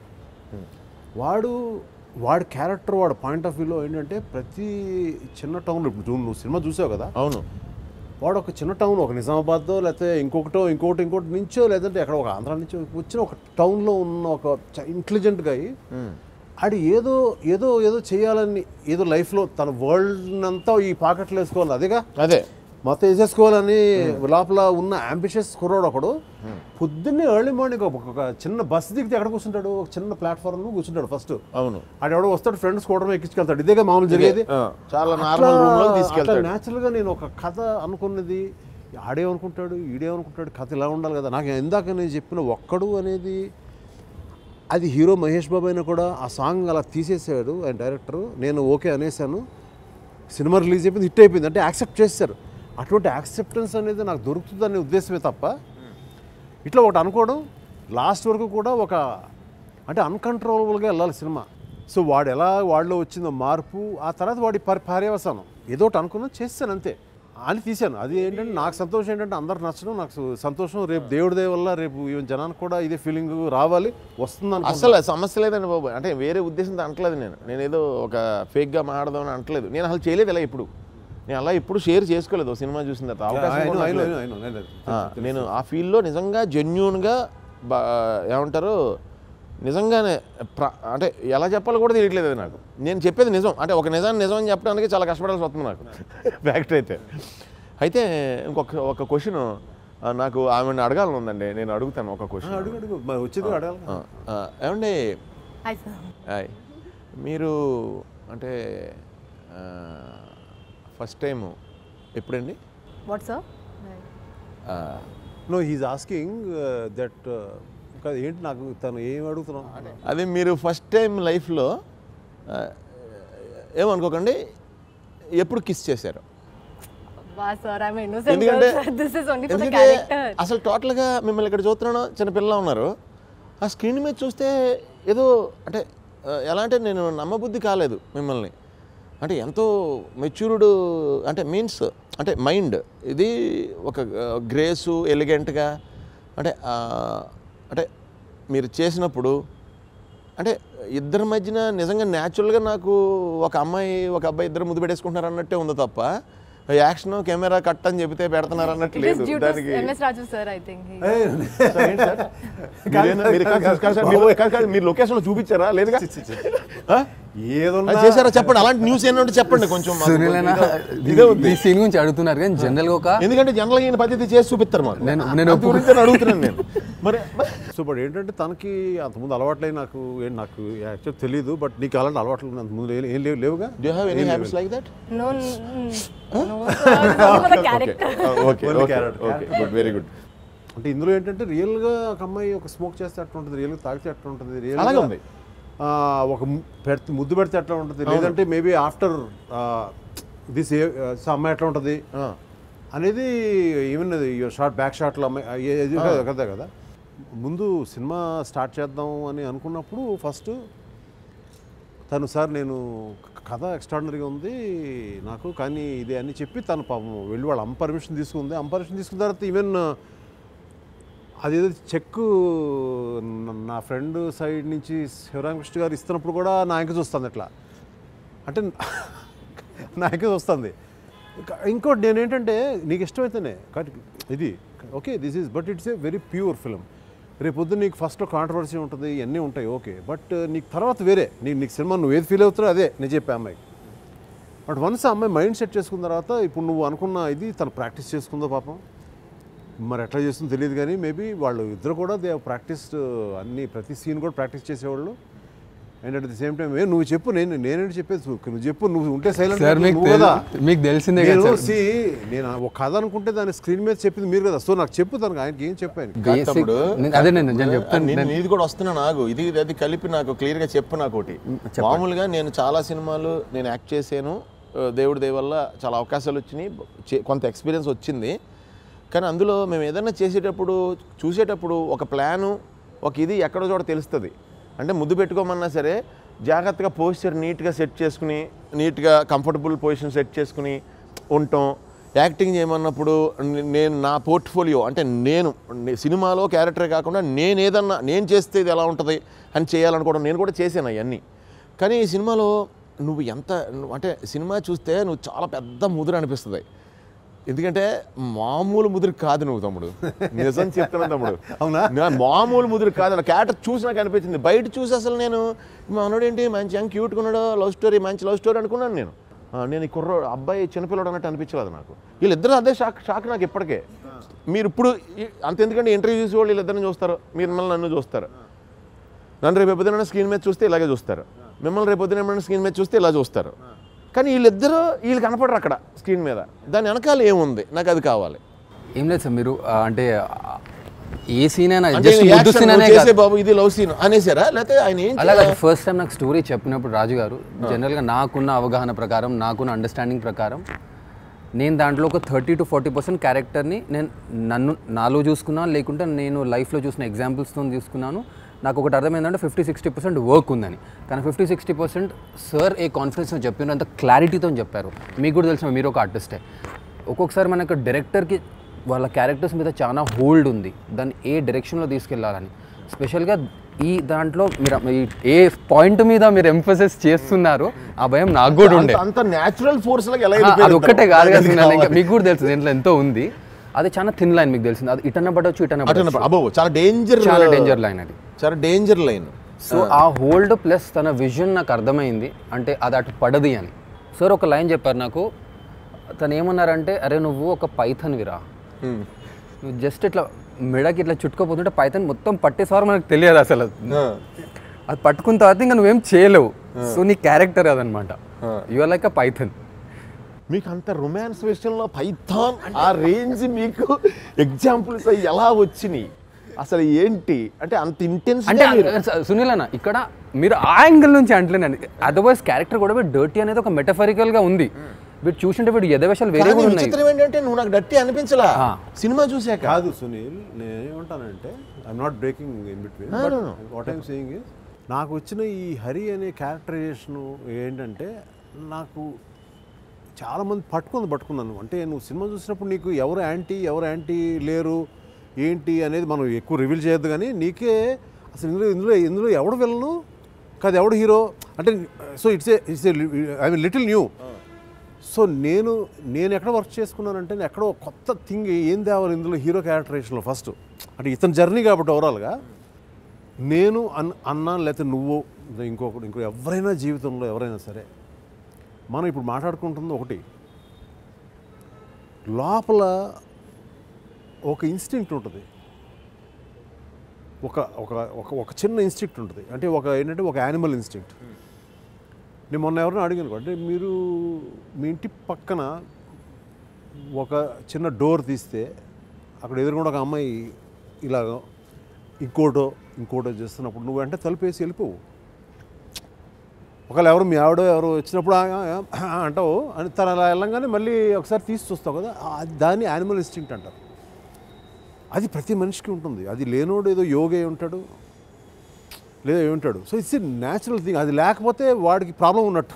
వాడు వాడి క్యారెక్టర్ వాడి పాయింట్ ఆఫ్ వ్యూలో ఏంటంటే ప్రతి చిన్న టౌన్లో ఇప్పుడు చూ- నువ్వు సినిమా చూసావు కదా అవును వాడు ఒక చిన్న టౌన్ ఒక నిజామాబాద్లో లేకపోతే ఇంకొకటో ఇంకోటి ఇంకోటి నుంచో లేదంటే ఎక్కడ ఒక ఆంధ్ర నుంచో వచ్చిన ఒక టౌన్లో ఉన్న ఒక ఇంటెలిజెంట్ గా ఆడు ఏదో ఏదో ఏదో చేయాలని ఏదో లైఫ్లో తన వరల్డ్ అంతా ఈ పాకెట్లో వేసుకోవాలి అదేగా అదే మొత్తం వేసేసుకోవాలని లోపల ఉన్న అంబిషియస్ కుర్రాడు ఒకడు పొద్దున్నే ఎర్లీ మార్నింగ్ ఒక ఒక చిన్న బస్ దిగితే ఎక్కడ కూర్చుంటాడు ఒక చిన్న ప్లాట్ఫామ్ కూర్చుంటాడు ఫస్ట్ అవును ఆడు ఎవడో వస్తాడు ఫ్రెండ్స్ కూడా ఎక్కించుకెళ్తాడు ఇదేగా మామూలు జరిగేది ఆ, చాలా నార్మల్ రూమ్ లో తీసుకెళ్తాడు న్యాచురల్గా నేను ఒక కథ అనుకున్నది ఆడేమనుకుంటాడు ఈడేమనుకుంటాడు కథ ఇలా ఉండాలి కదా నాకు ఇందాక నేను చెప్పిన ఒక్కడు అనేది అది హీరో మహేష్ బాబు అయినా కూడా ఆ సాంగ్ అలా తీసేసాడు ఆయన డైరెక్టర్ నేను ఓకే అనేసాను సినిమా రిలీజ్ అయిపోయింది హిట్ అయిపోయింది అంటే యాక్సెప్ట్ చేశారు అటువంటి యాక్సెప్టెన్స్ అనేది నాకు దొరుకుతుందనే ఉద్దేశమే తప్ప ఇట్లా ఒకటి అనుకోవడం లాస్ట్ వరకు కూడా ఒక అంటే అన్కంట్రోలబుల్గా వెళ్ళాలి సినిమా సో వాడు ఎలా వాడిలో వచ్చిందో మార్పు ఆ తర్వాత వాడి పరి పర్యవసానం ఏదో ఒకటి అనుకున్నా చేస్తాను అంతే అని తీశాను అది ఏంటంటే నాకు సంతోషం ఏంటంటే అందరు నచ్చడం నాకు సు- సంతోషం రేపు దేవుడి దయ వల్ల రేపు ఈవెన్ జనానికి కూడా ఇదే ఫీలింగ్ రావాలి వస్తుంది అనుకుంటున్నాను. అసలు సమస్య లేదండి బాబు అంటే వేరే ఉద్దేశంతో అంటలేదు నేను నేను ఏదో ఒక ఫేక్గా మాట్లాడదామని అంటలేదు నేను అసలు చేయలేదు ఇలా ఇప్పుడు నేను అలా ఇప్పుడు షేర్ చేసుకోలేదు ఓ సినిమా చూసిన తర్వాత అవకాశం I know, కూడా I know, నాకు లేదు. I know, I know. ఆ, నేను ఆ ఫీల్డ్లో నిజంగా జెన్యున్గా బా ఏమంటారు నిజంగానే ప్ర అంటే ఎలా చెప్పాలో కూడా తెలియట్లేదు అది నాకు నేను చెప్పేది నిజం అంటే ఒక నిజాన్ని నిజం అని చెప్పడానికి చాలా కష్టపడాల్సి వస్తుంది నాకు ఫ్యాక్ట్ అయితే అయితే ఇంకొక ఒక క్వశ్చన్ నాకు ఆమెను అడగాలని ఉందండి నేను అడుగుతాను ఒక ఆ, క్వశ్చన్ అడుగు అడుగు మరి వచ్చేది అడగాలి ఏమండి హాయ్ సార్ హాయ్ మీరు అంటే ఫస్ట్ టైము ఎప్పుడండి వాట్ సార్ ఆ, నో హీస్ ఆస్కింగ్ దట్ కాదు ఏంటి నాకు తను ఏం అడుగుతున్నావు అదే మీరు ఫస్ట్ టైం లైఫ్లో ఆ, ఏమనుకోకండి ఎప్పుడు కిస్ చేశారు వా సార్ ఐ ఇన్నోసెంట్ ఎందుకంటే this is only for the ఎందుకంటే క్యారెక్టర్ అసలు టోటల్గా మిమ్మల్ని ఇక్కడ చూస్తున్నాను చిన్నపిల్ల ఉన్నారు ఆ స్క్రీన్ మీద చూస్తే ఏదో అంటే ఆ, ఎలా అంటే నేను నమ్మబుద్ధి కాలేదు మిమ్మల్ని అంటే ఎంతో మెచ్యూర్డ్ అంటే మీన్స్ అంటే మైండ్ ఇది ఒక గ్రేసు ఎలిగెంట్గా అంటే ఆ, అంటే మీరు చేసినప్పుడు అంటే ఇద్దరి మధ్యన నిజంగా న్యాచురల్గా నాకు ఒక అమ్మాయి ఒక అబ్బాయి ఇద్దరు ముద్దు పెట్టేసుకుంటున్నారు అన్నట్టే ఉంది తప్ప యాక్షన్ కెమెరా కట్ అని చెబితే పెడుతున్నారు అన్నట్టు ఇట్ ఇస్ లేదు డ్యూ టు దానికి MS Raju sir I think మీరేనా- మీరు కాదు, కాదు, కాదు, మీరు- కాదు, కాదు, మీరు లొకేషన్లో చూపించారా లేదుగా ఆ? ఏదన్నా అది చేశారా చెప్పండి అలాంటి న్యూస్ ఏంటంటే చెప్పండి కొంచెం మాకు సునీల్ అన్న, ఇదే- ఇదే ఉంది ఈ సీన్ గురించి అడుగుతున్నారు కానీ జనరల్ గా ఒక ఎందుకంటే జనరల్గా ఈయన పద్ధతి చేసి చూపిస్తారు మాకు నేను- నేను అందు గురించి నేను అడుగుతున్నాను నేను మరి సో బట్ ఏంటంటే తనకి అంతకుముందు అలవాట్లై నాకు ఏం నాకు యాక్చువల్ తెలియదు బట్ నీకు అలాంటి అలవాట్లు ఉన్నాయి అంతకుముందు ఏ- ఏం లేవు లేవుగా do have any habits like that no no for the character okay Only okay carrot. Okay good very good అంటే ఇందులో ఏంటంటే రియల్గా ఒక అమ్మాయి ఒక స్మోక్ చేస్తే అట్లా ఉంటుంది రియల్గా తాగితే అట్లా ఉంటుంది రియల్గా అలాగే ఉంది. ఒక ము- పెడితే ముద్దు పెడితే ఎట్లా ఉంటుంది లేదంటే మేబీ ఆఫ్టర్ దిస్ అమ్మాయి ఎట్లా ఉంటుంది అనేది ఈవెన్ షార్ట్ బ్యాక్ షాట్లో అమ్మాయి ఆ, ఏ- ఇది కదా- కదా కదా ముందు సినిమా స్టార్ట్ చేద్దాం అని అనుకున్నప్పుడు ఫస్ట్ తను సార్ నేను క- కథ ఎక్స్ట్రాడినరీగా ఉంది నాకు కానీ ఇదే అని చెప్పి తను పాపం వెళ్ళి వాళ్ళ అమ్మ పర్మిషన్ తీసుకుంది అమ్మ పర్మిషన్ తీసుకున్న తర్వాత ఈవెన్ అదేదో చెక్ నా ఫ్రెండ్ సైడ్ నుంచి శివరామకృష్ణ గారు ఇస్తున్నప్పుడు కూడా నా ఇంక చూస్తుంది ఇట్లా అంటే నా ఇంక చూస్తుంది ఇంకా- ఇంకోటి నేను ఏంటంటే నీకు ఇష్టమైతేనే కానీ ఇది okay this is but it's a very pure film రేపు పొద్దున్న నీకు ఫస్ట్లో కాంట్రవర్సీ ఉంటుంది ఇవన్నీ ఉంటాయి ఓకే బట్ నీకు తర్వాత వేరే నీ నీకు సినిమా నువ్వు ఏది ఫీల్ అవుతారో అదే నేను చెప్పే అమ్మాయి బట్ వన్స్ ఆ అమ్మాయి మైండ్ సెట్ చేసుకున్న తర్వాత ఇప్పుడు నువ్వు అనుకున్న ఇది తను ప్రాక్టీస్ చేసుకుందో పాపం మరి ఎట్లా చేస్తుందో తెలియదు కానీ మేబీ వాళ్ళు ఇద్దరు కూడా దే ప్రాక్టీస్ అన్ని ప్రతి సీన్ కూడా ప్రాక్టీస్ చేసేవాళ్ళు and at the same time ఏ నువ్వు చెప్పు నేను నేనేంటి చెప్పేది సు- నువ్వు చెప్పు నువ్వు ఉంటే సైలెంట్ సార్ మీకు నువ్వు తెల్- కదా మీకు తెలిసిందే కదా నేను సార్ see, నేను ఒక కథ అనుకుంటే దాని స్క్రీన్ మీద చెప్పింది మీరు కదా సో నాకు చెప్పు దానికి ఆయనకి ఏం చెప్పాను బేసిక్ తమ్ముడు. అదే నేను నేను చెప్తాను నేను నేను- నీది కూడా వస్తున్నా నాకు ఇది ఇది అది కలిపి నాకు క్లియర్గా చెప్పు నాకు ఒకటి మామూలుగా నేను చాలా సినిమాలు నేను యాక్ట్ చేశాను ఆ, దేవుడి దయ వల్ల చాలా అవకాశాలు వచ్చినాయి చే- కొంత ఎక్స్పీరియన్స్ వచ్చింది కానీ అందులో మేము ఏదైనా చేసేటప్పుడు చూసేటప్పుడు ఒక ప్లాను ఒక ఇది ఎక్కడో చోట తెలుస్తుంది అంటే ముద్దు పెట్టుకోమన్నా సరే జాగ్రత్తగా పోస్చర్ నీట్గా సెట్ చేసుకుని నీట్గా కంఫర్టబుల్ పొజిషన్ సెట్ చేసుకుని ఉండటం యాక్టింగ్ చేయమన్నప్పుడు నే- నేను నా పోర్ట్ఫోలియో అంటే నేను నే- సినిమాలో క్యారెక్టరే కాకుండా నేను ఏదన్నా నేను చేస్తే ఇది ఎలా ఉంటుంది అని చేయాలనుకోవడం నేను కూడా చేశాను అవన్నీ కానీ ఈ సినిమాలో నువ్వు ఎంత నువ్వు అంటే సినిమా చూస్తే నువ్వు చాలా పెద్ద ముదురు అనిపిస్తుంది ఎందుకంటే మామూలు ముదురు కాదు నువ్వు తమ్ముడు నిజం చెప్తున్నాను తమ్ముడు అవునా? నా మామూలు ముదురు కాదు నా క్యారెక్టర్ చూసి నాకు అనిపించింది బయట చూసి అసలు నేను మనోడు ఏంటి మంచి యంగ్ క్యూట్గా ఉన్నాడు లవ్ స్టోరీ మంచి లవ్ స్టోరీ అనుకున్నాను నేను ఆ, నేను ఈ కుర్ర అబ్బాయి చిన్నపిల్లడు అన్నట్టు అనిపించలేదు నాకు వీళ్ళిద్దరూ అదే షాక్ షాక్ నాకు ఇప్పటికే మీరు ఇప్పుడు ఈ- అంత ఎందుకంటే ఇంటర్వ్యూ చూసి వాళ్ళు వీళ్ళిద్దరిని చూస్తారు మీరు మిమ్మల్ని నన్ను చూస్తారు నన్ను రేపు పొద్దున స్క్రీన్ మీద చూస్తే ఇలాగే చూస్తారు మిమ్మల్ని రేపు పొద్దున ఏమైనా స్క్రీన్ మీద చూస్తే ఇలా చూస్తారు కానీ వీళ్ళిద్దరూ వీళ్ళు కనపడరు అక్కడ స్క్రీన్ మీద దాని వెనకాల ఏముంది నాకు అది కావాలి ఏం లేదు సార్ మీరు ఆ, అంటే ఆ, ఏ సీన్ అయినా అంటే జస్ట్ ఈ ముద్దు యాక్షన్ సీన్ నువ్వు అనే చేసే బాబు ఇది లవ్ సీన్ అనేసారా లేకపోతే ఆయన ఏం అలాగే చేయాలి? ఫస్ట్ టైం నాకు స్టోరీ చెప్పినప్పుడు రాజు గారు జనరల్గా నాకున్న అవగాహన ప్రకారం నాకున్న అండర్స్టాండింగ్ ప్రకారం నేను దాంట్లో ఒక థర్టీ టు ఫార్టీ పర్సెంట్ క్యారెక్టర్ని నేను నన్ను నాలో చూసుకున్నాను లేకుంటే నేను లైఫ్లో చూసిన ఎగ్జాంపుల్స్తో చూసుకున్నాను నాకు ఒకటి అర్థమైందంటే ఫిఫ్టీ సిక్స్టీ పర్సెంట్ వర్క్ ఉందని కానీ ఫిఫ్టీ సిక్స్టీ పర్సెంట్ సార్ ఏ కాన్ఫిడెన్స్తో చెప్పారు అంత క్లారిటీతో చెప్పారు మీకు కూడా తెలిసిన మీరు ఒక ఆర్టిస్టే ఒక్కొక్కసారి మనకు డైరెక్టర్కి వాళ్ళ క్యారెక్టర్స్ మీద చాలా హోల్డ్ ఉంది దాన్ని ఏ డైరెక్షన్లో తీసుకెళ్లాలని స్పెషల్గా ఈ దాంట్లో మీరు ఈ ఏ పాయింట్ మీద మీరు ఎంఫోసిస్ చేస్తున్నారో ఆ భయం నాకు కూడా ఉండే అంత- అంత న్యాచురల్ ఫోర్స్ లాగా ఎలా ఆ, వెళ్ళిపోయారు అది ఒక్కటే ఇద్దరు? కాదు కదా అది సినిమా. ఇంకా కావాలి. మీకు కూడా తెలుసు దీంట్లో ఎంతో ఉంది అది చాలా థిన్ లైన్ మీకు తెలిసింది అది ఇటన్న పడవచ్చు ఇటన్న అటు పడవచ్చు అబ్బో చాలా డేంజర్ చాలా డేంజర్ లైన్ అది చాలా డేంజర్ లైన్ సో ఆ హోల్డ్ ప్లస్ తన విజన్ నాకు అర్థమైంది అంటే అది అటు పడది అని సార్ ఒక లైన్ చెప్పారు నాకు తను ఏమన్నారంటే అరే నువ్వు ఒక పైథన్ విరా నువ్వు జస్ట్ ఇట్లా మెడకి ఇట్లా చుట్టుకోపోతుంటే పైథన్ మొత్తం పట్టేసారు మనకు తెలియదు అసలు అది పట్టుకున్న తర్వాత ఇంకా నువ్వేం చేయలేవు సో నీ క్యారెక్టర్ అదనమాట యువర్ లైక్ అ పైథన్ మీకు అంత రొమాన్స్ విషయంలో పైథాన్ ఆ రేంజ్ మీకు ఎగ్జాంపుల్స్ అవి ఎలా వచ్చినాయి అసలు ఏంటి అంటే అంత ఇంటెన్స్ అంటే స- సునీల్ అన్న ఇక్కడ మీరు ఆ యాంగిల్ నుంచి అంటలేనండి అదర్వైజ్ క్యారెక్టర్ కూడా వీడు డర్టీ అనేది ఒక మెటఫరికల్ గా ఉంది వీడు చూసింటే వీడు ఎదవేషాలు వేరే కూడా ఉన్నాయి విచిత్రం ఏంటంటే నువ్వు నాకు డట్టి అనిపించలా ఆ. సినిమా చూసాక కాదు సునీల్ నేనేమంటానంటే I'm not breaking in between No, but no, no. What I'm saying is నాకు వచ్చిన ఈ హరి అనే క్యారెక్టరైజేషన్ ఏంటంటే నాకు చాలామంది పట్టుకుంది పట్టుకున్నాను అంటే నువ్వు సినిమా చూసినప్పుడు నీకు ఎవరు యాంటీ ఎవరు యాంటీ లేరు ఏంటి అనేది మనం ఎక్కువ రివీల్ చేయొద్దు కానీ నీకే అసలు ఇందులో ఇందులో ఇందులో ఎవడు వెళ్ళను కాదు ఎవడు హీరో అంటే so it's a it's I mean little new so నేను నేను ఎక్కడ వర్క్ చేసుకున్నానంటే నేను ఎక్కడో కొత్త థింగ్ ఏం తేవాలి ఇందులో హీరో క్యారెక్టరేషన్లో ఫస్ట్ అంటే ఇతని జర్నీ కాబట్టి ఓవరాల్గా నేను అన్ అన్నా లేకపోతే నువ్వు ఇంకొకటి ఇంకో ఎవరైనా జీవితంలో ఎవరైనా సరే మనం ఇప్పుడు మాట్లాడుకుంటుంది ఒకటి లోపల ఒక ఇన్స్టింక్ట్ ఉంటుంది ఒక ఒక ఒక ఒక చిన్న ఇన్స్టింక్ట్ ఉంటుంది అంటే ఒక ఏంటంటే ఒక యానిమల్ ఇన్స్టింక్ట్ నేను మొన్న ఎవరిని అడిగాను అంటే మీరు మీ ఇంటి పక్కన ఒక చిన్న డోర్ తీస్తే అక్కడ ఎదురుకుండా ఒక అమ్మాయి ఇలాగ ఇంకోటో ఇంకోటో చేస్తున్నప్పుడు నువ్వు అంటే తలుపేసి వెళ్ళిపోవు ఒకవేళ ఎవరు మీ ఆవిడ ఎవరు వచ్చినప్పుడు "ఆ, ఆ, ఆ" అంటావు అని తను అలా వెళ్ళంగానే మళ్ళీ ఒకసారి తీసి చూస్తావు కదా ఆ, దాన్ని యానిమల్ ఇన్స్టింక్ట్ అంటారు అది ప్రతి మనిషికి ఉంటుంది అది లేనోడు ఏదో యోగే ఉంటాడు లేదా ఏముంటాడు so it's a natural thing అది లేకపోతే వాడికి ప్రాబ్లం ఉన్నట్టు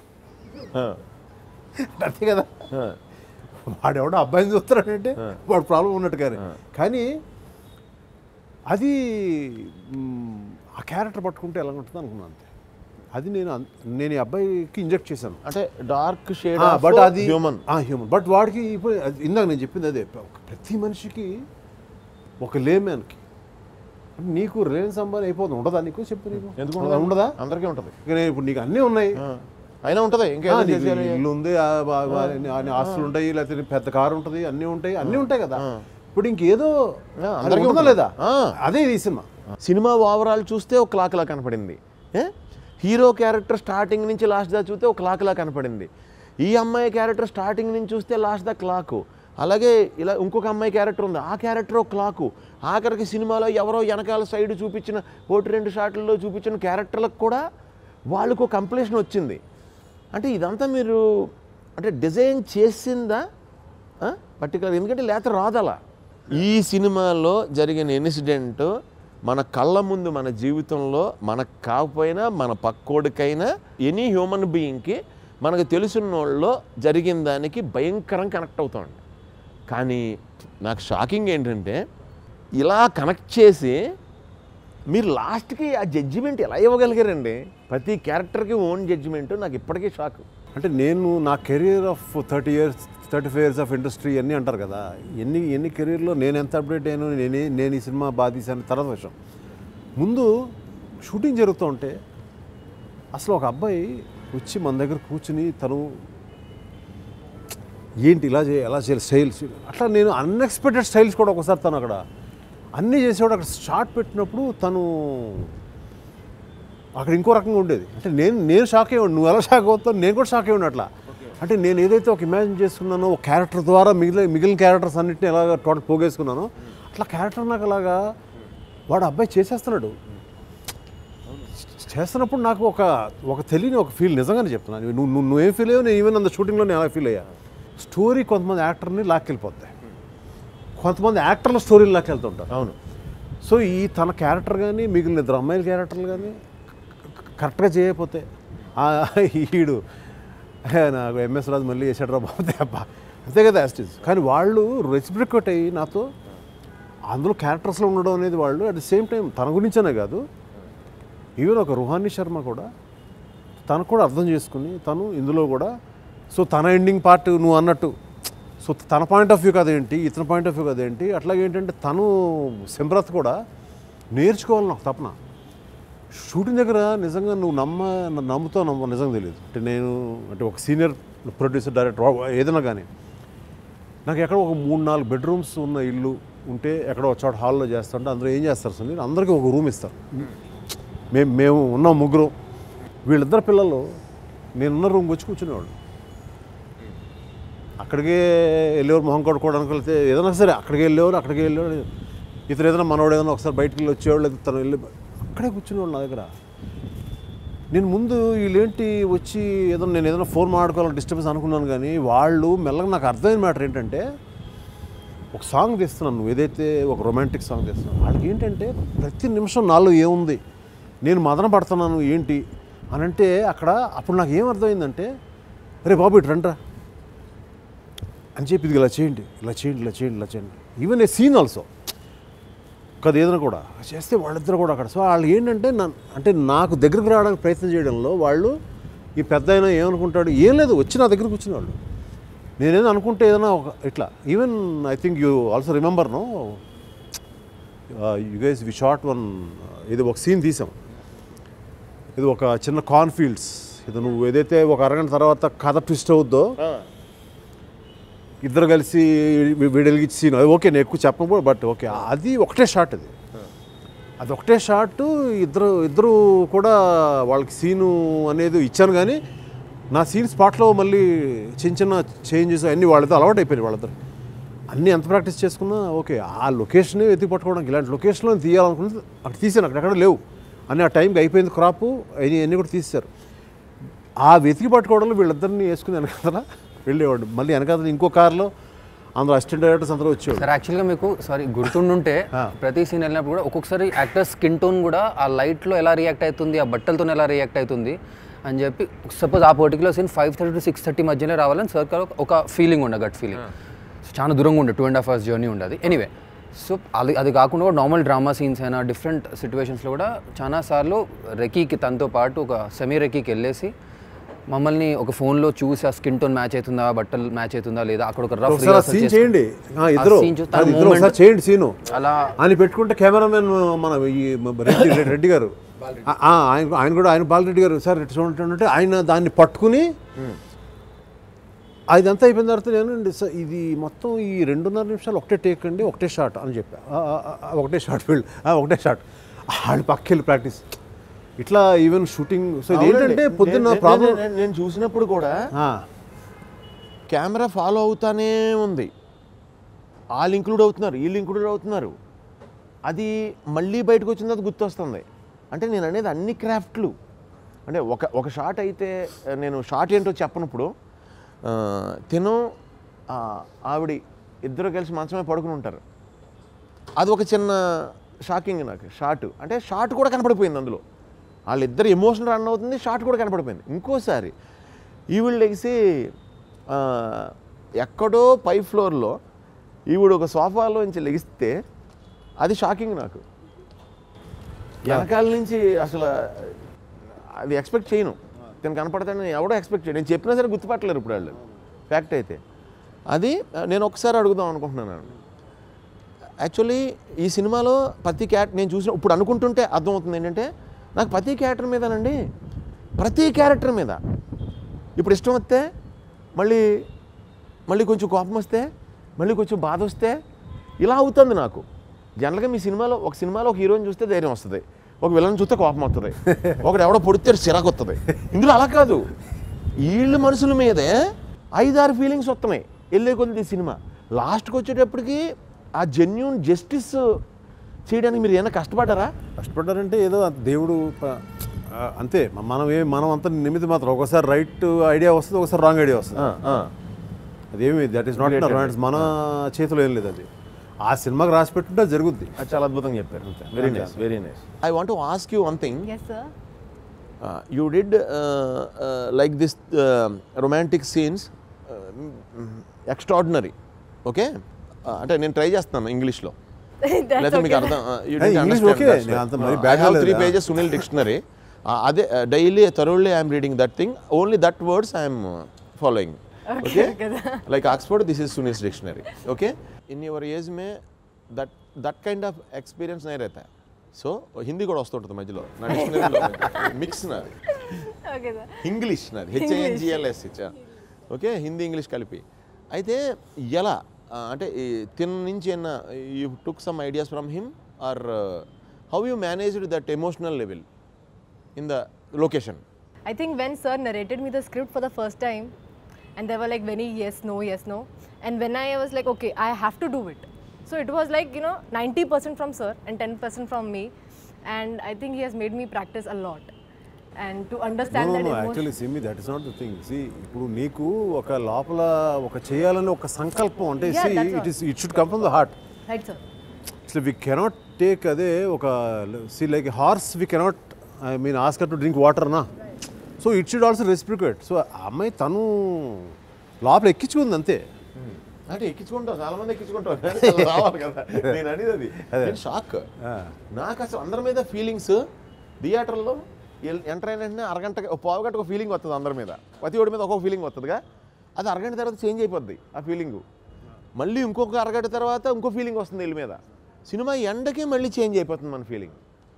అంతే కదా వాడు ఎవడో అబ్బాయిని చూస్తున్నాడంటే వాడు ప్రాబ్లం ఉన్నట్టు కానీ కానీ అది మ్, ఆ క్యారెక్టర్ పట్టుకుంటే ఎలా ఉంటుంది అనుకున్నాను అంతే అది నేను అన్- నేను ఈ అబ్బాయికి ఇంజెక్ట్ చేశాను అంటే డార్క్ షేడ్ బట్ అది హ్యూమన్ హ్యూమన్ బట్ వాడికి ఇప్పుడు అది ఇందాక నేను చెప్పింది అదే ఒక ప్రతి మనిషికి ఒక లేమ్యాన్కి అంటే నీకు రిలయన్స్ అంబానీ అయిపోతుంది ఉండదా నీకు చెప్పు నీకు ఎందుకు ఉండదా? ఉండదా అందరికీ ఉంటుంది ఇక నేను ఇప్పుడు నీకు అన్నీ ఉన్నాయి అయినా ఉంటుంది ఆ, ఇంకేదో నీకు చేసేయాలి ఇల్లు ఉంది ఆ, బా- బా- అన్ని ఆస్తులు ఉంటాయి లేకపోతే నీ పెద్ద కారు ఉంటుంది అన్నీ ఉంటాయి అన్నీ ఉంటాయి కదా ఇప్పుడు ఇంకేదో ఆ, అది అందరికీ ఉంటుందా ఉంటుంది. లేదా ఆ. అదే ఈ సినిమా సినిమా ఓవరాల్ చూస్తే ఒక క్లాక్ లా కనపడింది ఏ? హీరో క్యారెక్టర్ స్టార్టింగ్ నుంచి లాస్ట్ దా చూస్తే ఒక క్లాక్లా కనపడింది ఈ అమ్మాయి క్యారెక్టర్ స్టార్టింగ్ నుంచి చూస్తే లాస్ట్ దా క్లాకు అలాగే ఇలా ఇంకొక అమ్మాయి క్యారెక్టర్ ఉంది ఆ క్యారెక్టర్ ఒక క్లాకు ఆఖరికి సినిమాలో ఎవరో వెనకాల సైడ్ చూపించిన ఒకటి రెండు షాట్లలో చూపించిన క్యారెక్టర్లకు కూడా వాళ్ళకు కంప్లీషన్ వచ్చింది అంటే ఇదంతా మీరు అంటే డిజైన్ చేసిందా పర్టికులర్ ఎందుకంటే లేత రాదలా ఈ సినిమాలో జరిగిన ఇన్సిడెంట్ మన కళ్ళ ముందు మన జీవితంలో మనకు కాకపోయినా మన పక్కోడికైనా ఎనీ హ్యూమన్ బీయింగ్కి మనకు తెలిసిన వాళ్ళలో జరిగిన దానికి భయంకరం కనెక్ట్ అవుతామండి కానీ నాకు షాకింగ్ ఏంటంటే ఇలా కనెక్ట్ చేసి మీరు లాస్ట్కి ఆ జడ్జిమెంట్ ఎలా ఇవ్వగలిగారండి ప్రతి క్యారెక్టర్కి ఓన్ జడ్జిమెంట్ నాకు ఇప్పటికీ షాక్ అంటే నేను నా career of thirty years thirty five years of industry అన్నీ అంటారు కదా ఎన్ని ఎన్ని కెరీర్లో నేను ఎంత అప్డేట్ అయ్యాను నేనే నేను ఈ సినిమా బాధీసాను తర్వాత విషయం ముందు షూటింగ్ జరుగుతూ ఉంటే అసలు ఒక అబ్బాయి వచ్చి మన దగ్గర కూర్చుని తను ఏంటి ఇలా చేయాలి ఎలా చేయాలి స్టైల్స్ అట్లా నేను అన్ఎక్స్పెక్టెడ్ స్టైల్స్ కూడా ఒకసారి తను అక్కడ అన్నీ చేసేవాడు అక్కడ షార్ట్ పెట్టినప్పుడు తను అక్కడ ఇంకో రకంగా ఉండేది అంటే నేను నేను షాక్ అయ్యాడు నువ్వు ఎలా షాక్ అవుతావు నేను కూడా షాక్ అయ్యాను అట్లా అంటే నేను ఏదైతే ఒక ఇమాజిన్ చేసుకున్నానో ఒక క్యారెక్టర్ ద్వారా మిగిలిన మిగిలిన క్యారెక్టర్స్ అన్నింటినీ ఎలాగ టోటల్ పోగేసుకున్నానో అట్లా క్యారెక్టర్ నాకు అలాగా వాడు అబ్బాయి చేసేస్తున్నాడు చేస్తున్నప్పుడు నాకు ఒక ఒక తెలియని ఒక ఫీల్ నిజంగానే చెప్తున్నాను నువ్వు నువ్వు నువ్వేం ఫీల్ అయ్యావు నేను ఈవెన్ అంత షూటింగ్లో నేను ఎలా ఫీల్ అయ్యా స్టోరీ కొంతమంది యాక్టర్ని లాక్కెళ్ళిపోతాయి కొంతమంది యాక్టర్ల స్టోరీని లాక్కెళ్తుంటారు అవును సో ఈ తన క్యారెక్టర్ కానీ మిగిలిన ఇద్దరు అమ్మాయిల క్యారెక్టర్లు కానీ కరెక్ట్గా చేయకపోతే ఆ ఈడు "హే, నాకు ఎంఎస్ రాజు మళ్ళీ వేసాడు రా బాబు అబ్బా అంతే కదా యాస్టిస్ కానీ వాళ్ళు రెసిప్రికేట్ అయ్యి నాతో అందులో క్యారెక్టర్స్లో ఉండడం అనేది వాళ్ళు అట్ ది సేమ్ టైం తన గురించనే కాదు ఈవెన్ ఒక రుహాని శర్మ కూడా తను కూడా అర్థం చేసుకుని తను ఇందులో కూడా సో తన ఎండింగ్ పార్ట్ నువ్వు అన్నట్టు సో తన పాయింట్ ఆఫ్ వ్యూ కదేంటి ఇతని పాయింట్ ఆఫ్ వ్యూ కదేంటి అట్లాగే ఏంటంటే తను సింప్రత్ కూడా నేర్చుకోవాలి నాకు తపన షూటింగ్ దగ్గర నిజంగా నువ్వు నమ్మ నమ్ముతావు నమ్మ నిజంగా తెలియదు అంటే నేను అంటే ఒక సీనియర్ ప్రొడ్యూసర్ డైరెక్టర్ ఏదైనా కానీ నాకు ఎక్కడ ఒక మూడు నాలుగు బెడ్రూమ్స్ ఉన్న ఇల్లు ఉంటే ఎక్కడో ఒక చోట హాల్లో చేస్తుంటే అందరూ ఏం చేస్తారు సునీల్ అందరికీ ఒక రూమ్ ఇస్తారు మేము మేము ఉన్నాం ముగ్గురు వీళ్ళిద్దరు పిల్లలు నేనున్న రూమ్కి వచ్చి కూర్చునేవాళ్ళు అక్కడికే వెళ్ళేవారు మొహం కొట్టుకోవడానికి వెళ్తే ఏదైనా సరే అక్కడికి వెళ్ళేవారు అక్కడికి వెళ్ళేవారు ఇతను ఏదైనా మనవాడు ఏదైనా ఒకసారి బయటికి వెళ్ళి వచ్చేవాళ్ళు లేదా తను వెళ్ళి అక్కడే కూర్చునేవాళ్ళు నా దగ్గర నేను ముందు వీళ్ళేంటి వచ్చి ఏదో నేను ఏదైనా ఫోన్ మాట్లాడుకోవాలని డిస్టర్బెన్స్ అనుకున్నాను కానీ వాళ్ళు మెల్లగా నాకు అర్థమైన మ్యాటర్ ఏంటంటే ఒక సాంగ్ తీస్తున్నాను నువ్వు ఏదైతే ఒక రొమాంటిక్ సాంగ్ తీస్తున్నావు వాళ్ళకి ఏంటంటే ప్రతి నిమిషం నాలో ఏముంది నేను మదన పడుతున్నాను ఏంటి అని అంటే అక్కడ అప్పుడు నాకు ఏం అర్థమైందంటే అరే బాబు ఇటు రండ్రా అని చెప్పి ఇది ఇలా చేయండి ఇలా చేయండి ఇలా చేయండి ఇలా చేయండి ఈవెన్ ఏ సీన్ ఆల్సో కదా ఏదైనా కూడా చేస్తే వాళ్ళిద్దరు కూడా అక్కడ సో వాళ్ళు ఏంటంటే నన్ను అంటే నాకు దగ్గరికి రావడానికి ప్రయత్నం చేయడంలో వాళ్ళు ఈ పెద్ద అయినా ఏమనుకుంటాడు ఏం లేదు వచ్చి నా దగ్గరికి వచ్చిన వాళ్ళు నేనేదో అనుకుంటే ఏదైనా ఒక ఇట్లా even I think you also remember no you guys we shot one ఇది ఒక సీన్ తీసాం ఇది ఒక చిన్న కాన్ఫీల్డ్స్ ఇది నువ్వు ఏదైతే ఒక అరగంట తర్వాత కథ ట్విస్ట్ అవుద్దో ఇద్దరు కలిసి వీడలిగి సీన్ ఓకే నేను ఎక్కువ చెప్పను బట్ ఓకే అది ఒకటే షాట్ అది అది ఒకటే షాట్ ఇద్దరు ఇద్దరు కూడా వాళ్ళకి సీను అనేది ఇచ్చాను కానీ నా సీన్ స్పాట్లో మళ్ళీ చిన్న చిన్న చేంజెస్ అన్నీ వాళ్ళతో అలవాటు అయిపోయినాయి వాళ్ళిద్దరు అన్నీ ఎంత ప్రాక్టీస్ చేసుకున్నా ఓకే ఆ లొకేషన్ వెతికి పట్టుకోవడానికి ఇలాంటి లొకేషన్లో తీయాలనుకుంటే అక్కడ తీసాను అక్కడెక్కడ లేవు అన్నీ ఆ టైంకి అయిపోయింది క్రాప్ అన్నీ అన్నీ కూడా తీశారు ఆ వెతికి పట్టుకోవడంలో వీళ్ళిద్దరిని వేసుకుని వెనకాల వెళ్ళేవాడు మళ్ళీ వెనకాల ఇంకో కార్లో అందరూ అసిస్టెంట్ డైరెక్టర్స్ అందరూ వచ్చేవాడు సార్ యాక్చువల్గా మీకు సారీ గుర్తుండుంటే ప్రతి సీన్ వెళ్ళినప్పుడు కూడా ఒక్కొక్కసారి యాక్టర్ స్కిన్ టోన్ కూడా ఆ లైట్లో ఎలా రియాక్ట్ అవుతుంది ఆ బట్టలతో ఎలా రియాక్ట్ అవుతుంది అని చెప్పి సపోజ్ ఆ particular scene five thirty to six thirty మధ్యలో రావాలని సర్కల్ ఒక ఫీలింగ్ ఉండే గట్ ఫీలింగ్ చాలా దూరంగా ఉండే two and half hours journey ఉండదు ఎనీవే సో అది అది కాకుండా కూడా నార్మల్ డ్రామా సీన్స్ అయినా డిఫరెంట్ సిచ్యువేషన్స్లో కూడా చాలా సార్లు రెకీకి తనతో పాటు ఒక సెమీ రెకీకి వెళ్ళేసి మమ్మల్ని ఒక ఫోన్లో చూసి ఆ స్కిన్ టోన్ మ్యాచ్ అవుతుందా బట్టలు మ్యాచ్ అవుతుందా లేదా అక్కడ ఒక రఫ్ ఒకసారి ఆ సీన్ చేయండి ఆ, ఇద్దరు scene చూస్తే అది ఆ ఇద్దరు moment- ఒకసారి చేయండి సీను అలా ఆయన పెట్టుకుంటే కెమెరామెన్ మన ఈ రెడ్డి రెడ్డి- రెడ్డి గారు ఆ, ఆ, ఆయన ఆయన కూడా ఆయన బాలరెడ్డి గారు సార్ ఇటు చూడండి అంటే ఆయన దాన్ని పట్టుకుని అదంతా అయిపోయిన తర్వాత నేను "సార్, ఇది మొత్తం ఈ రెండున్నర నిమిషాలు ఒకటే టేక్ అండి ఒకటే షాట్ అని చెప్పా "ఆ, ఆ, ఆ, ఒకటే షాట్ వీళ్ళు "ఆ, ఒకటే షాట్ వాళ్ళు పక్కెళ్ళి ప్రాక్టీస్ ఇట్లా ఈవెన్ షూటింగ్ సో ఇది అవునండి. ఏంటంటే పొద్దున్న నేను- ప్రాబ్లం నేను- నేను- నేను చూసినప్పుడు కూడా కెమెరా ఫాలో అవుతానే ఉంది వాళ్ళు ఇంక్లూడ్ అవుతున్నారు వీళ్ళు ఇంక్లూడ్ అవుతున్నారు అది మళ్ళీ బయటకు వచ్చిన తర్వాత గుర్తొస్తుంది అంటే నేను అనేది అన్ని క్రాఫ్ట్లు అంటే ఒక ఒక షాట్ అయితే ఆ, నేను షాట్ ఏంటో చెప్పనప్పుడు ఆ, తిను ఆ, ఆవిడ ఇద్దరు కలిసి మంచమే పడుకుని ఉంటారు అది ఒక చిన్న షాకింగ్ నాకు షార్ట్ అంటే షార్ట్ కూడా కనపడిపోయింది అందులో వాళ్ళిద్దరు ఎమోషన్ రన్ అవుతుంది షార్ట్ కూడా కనపడిపోయింది ఇంకోసారి ఈవిడ లెగిసి ఆ, ఎక్కడో పై ఫ్లోర్లో ఈవిడ ఒక సోఫాలో నుంచి లెగిస్తే అది షాకింగ్ నాకు వెనకాల నుంచి అసలు అది ఎక్స్పెక్ట్ చేయను తను కనపడతానని ఎవడో ఎక్స్పెక్ట్ చేయను నేను చెప్పినా సరే గుర్తుపట్టలేరు ఇప్పుడు వాళ్ళు ఫ్యాక్ట్ అయితే అది ఆ, నేను ఒకసారి అడుగుదాం అనుకుంటున్నాను యాక్చువల్లీ ఈ సినిమాలో ప్రతి క్యాట్ నేను చూసిన ఇప్పుడు అనుకుంటుంటే అర్థమవుతుంది ఏంటంటే నాకు ప్రతి క్యారెక్టర్ మీదనండి ప్రతి క్యారెక్టర్ మీద ఇప్పుడు ఇష్టం వస్తే మళ్ళీ మళ్ళీ కొంచెం కోపం వస్తే మళ్ళీ కొంచెం బాధ వస్తే ఇలా అవుతుంది నాకు జనరల్గా మీ సినిమాలో ఒక సినిమాలో ఒక హీరోని చూస్తే ధైర్యం వస్తుంది ఒక విలన్ చూస్తే కోపం వస్తుంది ఒకడు ఎవడో పొడితే చిరాకు వస్తుంది ఇందులో అలా కాదు వీళ్ళ మనుషుల మీదే ఐదారు ఫీలింగ్స్ వస్తున్నాయి వెళ్ళే కొద్ది ఈ సినిమా లాస్ట్కి వచ్చేటప్పటికి ఆ జెన్యున్ జస్టిస్ చేయడానికి మీరు ఏమైనా కష్టపడ్డారా కష్టపడ్డారంటే ఏదో అంత దేవుడు ప- ఆ, అంతే మ- మనం ఏ మనం అంత నిమిత్తం మాత్రం ఒకసారి రైట్ ఐడియా వస్తుంది ఒకసారి రాంగ్ ఐడియా వస్తుంది ఆ, ఆ. అదేమి that is not Great, great. మన చేతిలో ఏం లేదు అది ఆ సినిమాకి రాసి పెట్టుంటే అది జరుగుద్ది అది చాలా అద్భుతంగా చెప్పారు very nice very nice I want ask you one thing Yes, sir. You did like this romantic scenes extraordinary okay అంటే నేను ట్రై చేస్తున్నాను ఇంగ్లీష్లో That's లేకపోతే మీకు okay. అర్థం Hey, English okay. నేను అంత మరి bad గా త్రీ లేదా? పేజెస్ సునీల్ డిక్షనరీ అదే daily thoroughly I'm reading that thing only that words I'm following okay okay, like Oxford this is Sunil's dictionary okay in your age may that that kind of experience నై रहता है so Hindi కూడా వస్తుంటుంది మధ్యలో నా డిక్షనరీలో mix నాది Okay, sir. ఇంగ్లీష్ నాది హెచ్ఏఎన్జిఎల్ఎస్ ఓకే హిందీ ఇంగ్లీష్ కలిపి అయితే ఎలా ఆ, అంటే ఈ తిన్ నుంచి ఏమన్నా you took some ideas from him or how you managed that emotional level in the location I think when sir narrated me the script for the first time, and there were like many yes, no, yes, no, and when I was like, okay, I have to do it. So it was like you know, 90% from sir and 10% from me, and I think he has made me practice a lot, and to understand that emotion. Actually సిమి that is not the thing see ఇప్పుడు నీకు ఒక లోపల ఒక చేయాలని ఒక సంకల్పం అంటే Yeah, see that's it is it should come from the heart Right, sir. అసలు వి కెనాట్ టేక్ అదే ఒక see like horse we cannot I mean ask her to drink water నా so it should also reciprocate so ఆ అమ్మాయి తను లోపల ఎక్కించుకుంది అంతే అంటే ఎక్కించుకుంటాం చాలా మంది ఎక్కించుకుంటాం రావాలి కదా నేను అనేది అది నేను షాక్ నాకు అసలు అందరి మీద ఫీలింగ్స్ థియేటర్లో ఎంటర్ అయిన వెంటనే అరగంట ఒక పావు గంట ఒక ఫీలింగ్ వస్తుంది అందరి మీద ప్రతి ఒడి మీద ఒక్కొక్క ఫీలింగ్ వస్తుందిగా అది అరగంట తర్వాత చేంజ్ అయిపోద్ది ఆ ఫీలింగు మళ్ళీ ఇంకొక అరగంట తర్వాత ఇంకో ఫీలింగ్ వస్తుంది వీళ్ళ మీద సినిమా ఎండకే మళ్ళీ చేంజ్ అయిపోతుంది మన ఫీలింగ్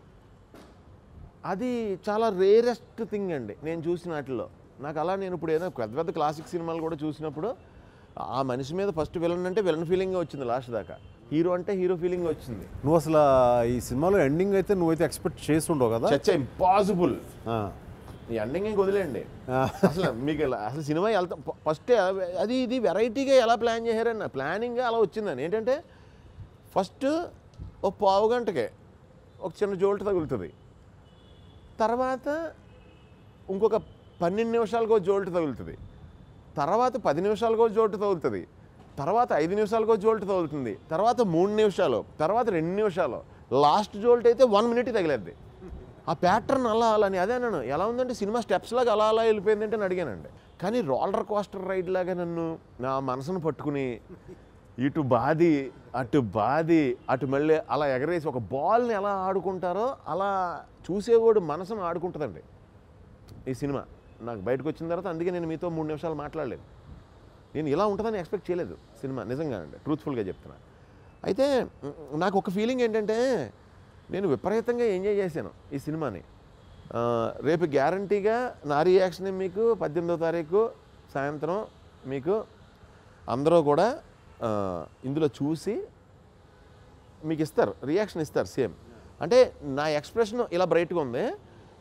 అది చాలా రేరెస్ట్ థింగ్ అండి నేను చూసిన వాటిల్లో నాకు అలా నేను ఇప్పుడు ఏదో పెద్ద పెద్ద క్లాసిక్ సినిమాలు కూడా చూసినప్పుడు ఆ మనిషి మీద ఫస్ట్ విలన్ అంటే విలన్ ఫీలింగ్ వచ్చింది లాస్ట్ దాకా హీరో అంటే హీరో ఫీలింగ్ వచ్చింది నువ్వు అసలు ఈ సినిమాలో ఎండింగ్ అయితే నువ్వైతే ఎక్స్పెక్ట్ చేసి ఉండవు కదా చచ్చ ఇంపాసిబుల్ ఆ. ఈ ఎండింగ్ ఇంక వదిలేండి ఆ. అసలు మీకు ఇలా- అసలు సినిమా వెళ్తా ఫస్ట్ అది ఇది వెరైటీగా ఎలా ప్లాన్ చేశారన్న ప్లానింగ్ అలా వచ్చిందని ఏంటంటే ఫస్ట్ ఒక పావు గంటకే ఒక చిన్న జోల్ట్ తగులుతుంది తర్వాత ఇంకొక పన్నెండు నిమిషాలకో జోల్ట్ తగులుతుంది తర్వాత పది నిమిషాలకో జోల్ట్ తగులుతుంది తర్వాత ఐదు నిమిషాలకో జోల్ట్ తగులుతుంది తర్వాత మూడు నిమిషాలు తర్వాత రెండు నిమిషాలు లాస్ట్ జోల్ట్ అయితే వన్ మినిట్ తగిలేద్ది ఆ ప్యాటర్న్ అలా అలా అని అదే అన్నాను ఎలా ఉందంటే సినిమా స్టెప్స్ లాగా అలా అలా వెళ్ళిపోయిందంటే అని అడిగానండి కానీ రోలర్ కోస్టర్ రైడ్ లాగా నన్ను నా మనసును పట్టుకుని ఇటు బాది అటు బాది అటు మళ్ళీ అలా ఎగరేసి ఒక బాల్ని ఎలా ఆడుకుంటారో అలా చూసేవాడు మనసును ఆడుకుంటుందండి ఈ సినిమా నాకు బయటకు వచ్చిన తర్వాత అందుకే నేను మీతో మూడు నిమిషాలు మాట్లాడలేదు నేను ఇలా ఉంటుందని ఎక్స్పెక్ట్ చేయలేదు సినిమా నిజంగానండి ట్రూత్ఫుల్గా చెప్తున్నా అయితే మ్, నాకు ఒక ఫీలింగ్ ఏంటంటే నేను విపరీతంగా ఎంజాయ్ చేశాను ఈ సినిమాని ఆ, రేపు గ్యారంటీగా నా రియాక్షన్ మీకు పద్దెనిమిదో తారీఖు సాయంత్రం మీకు అందరూ కూడా ఆ, ఇందులో చూసి మీకు ఇస్తారు రియాక్షన్ ఇస్తారు సేమ్ అంటే నా ఎక్స్ప్రెషన్ ఇలా బ్రైట్గా ఉంది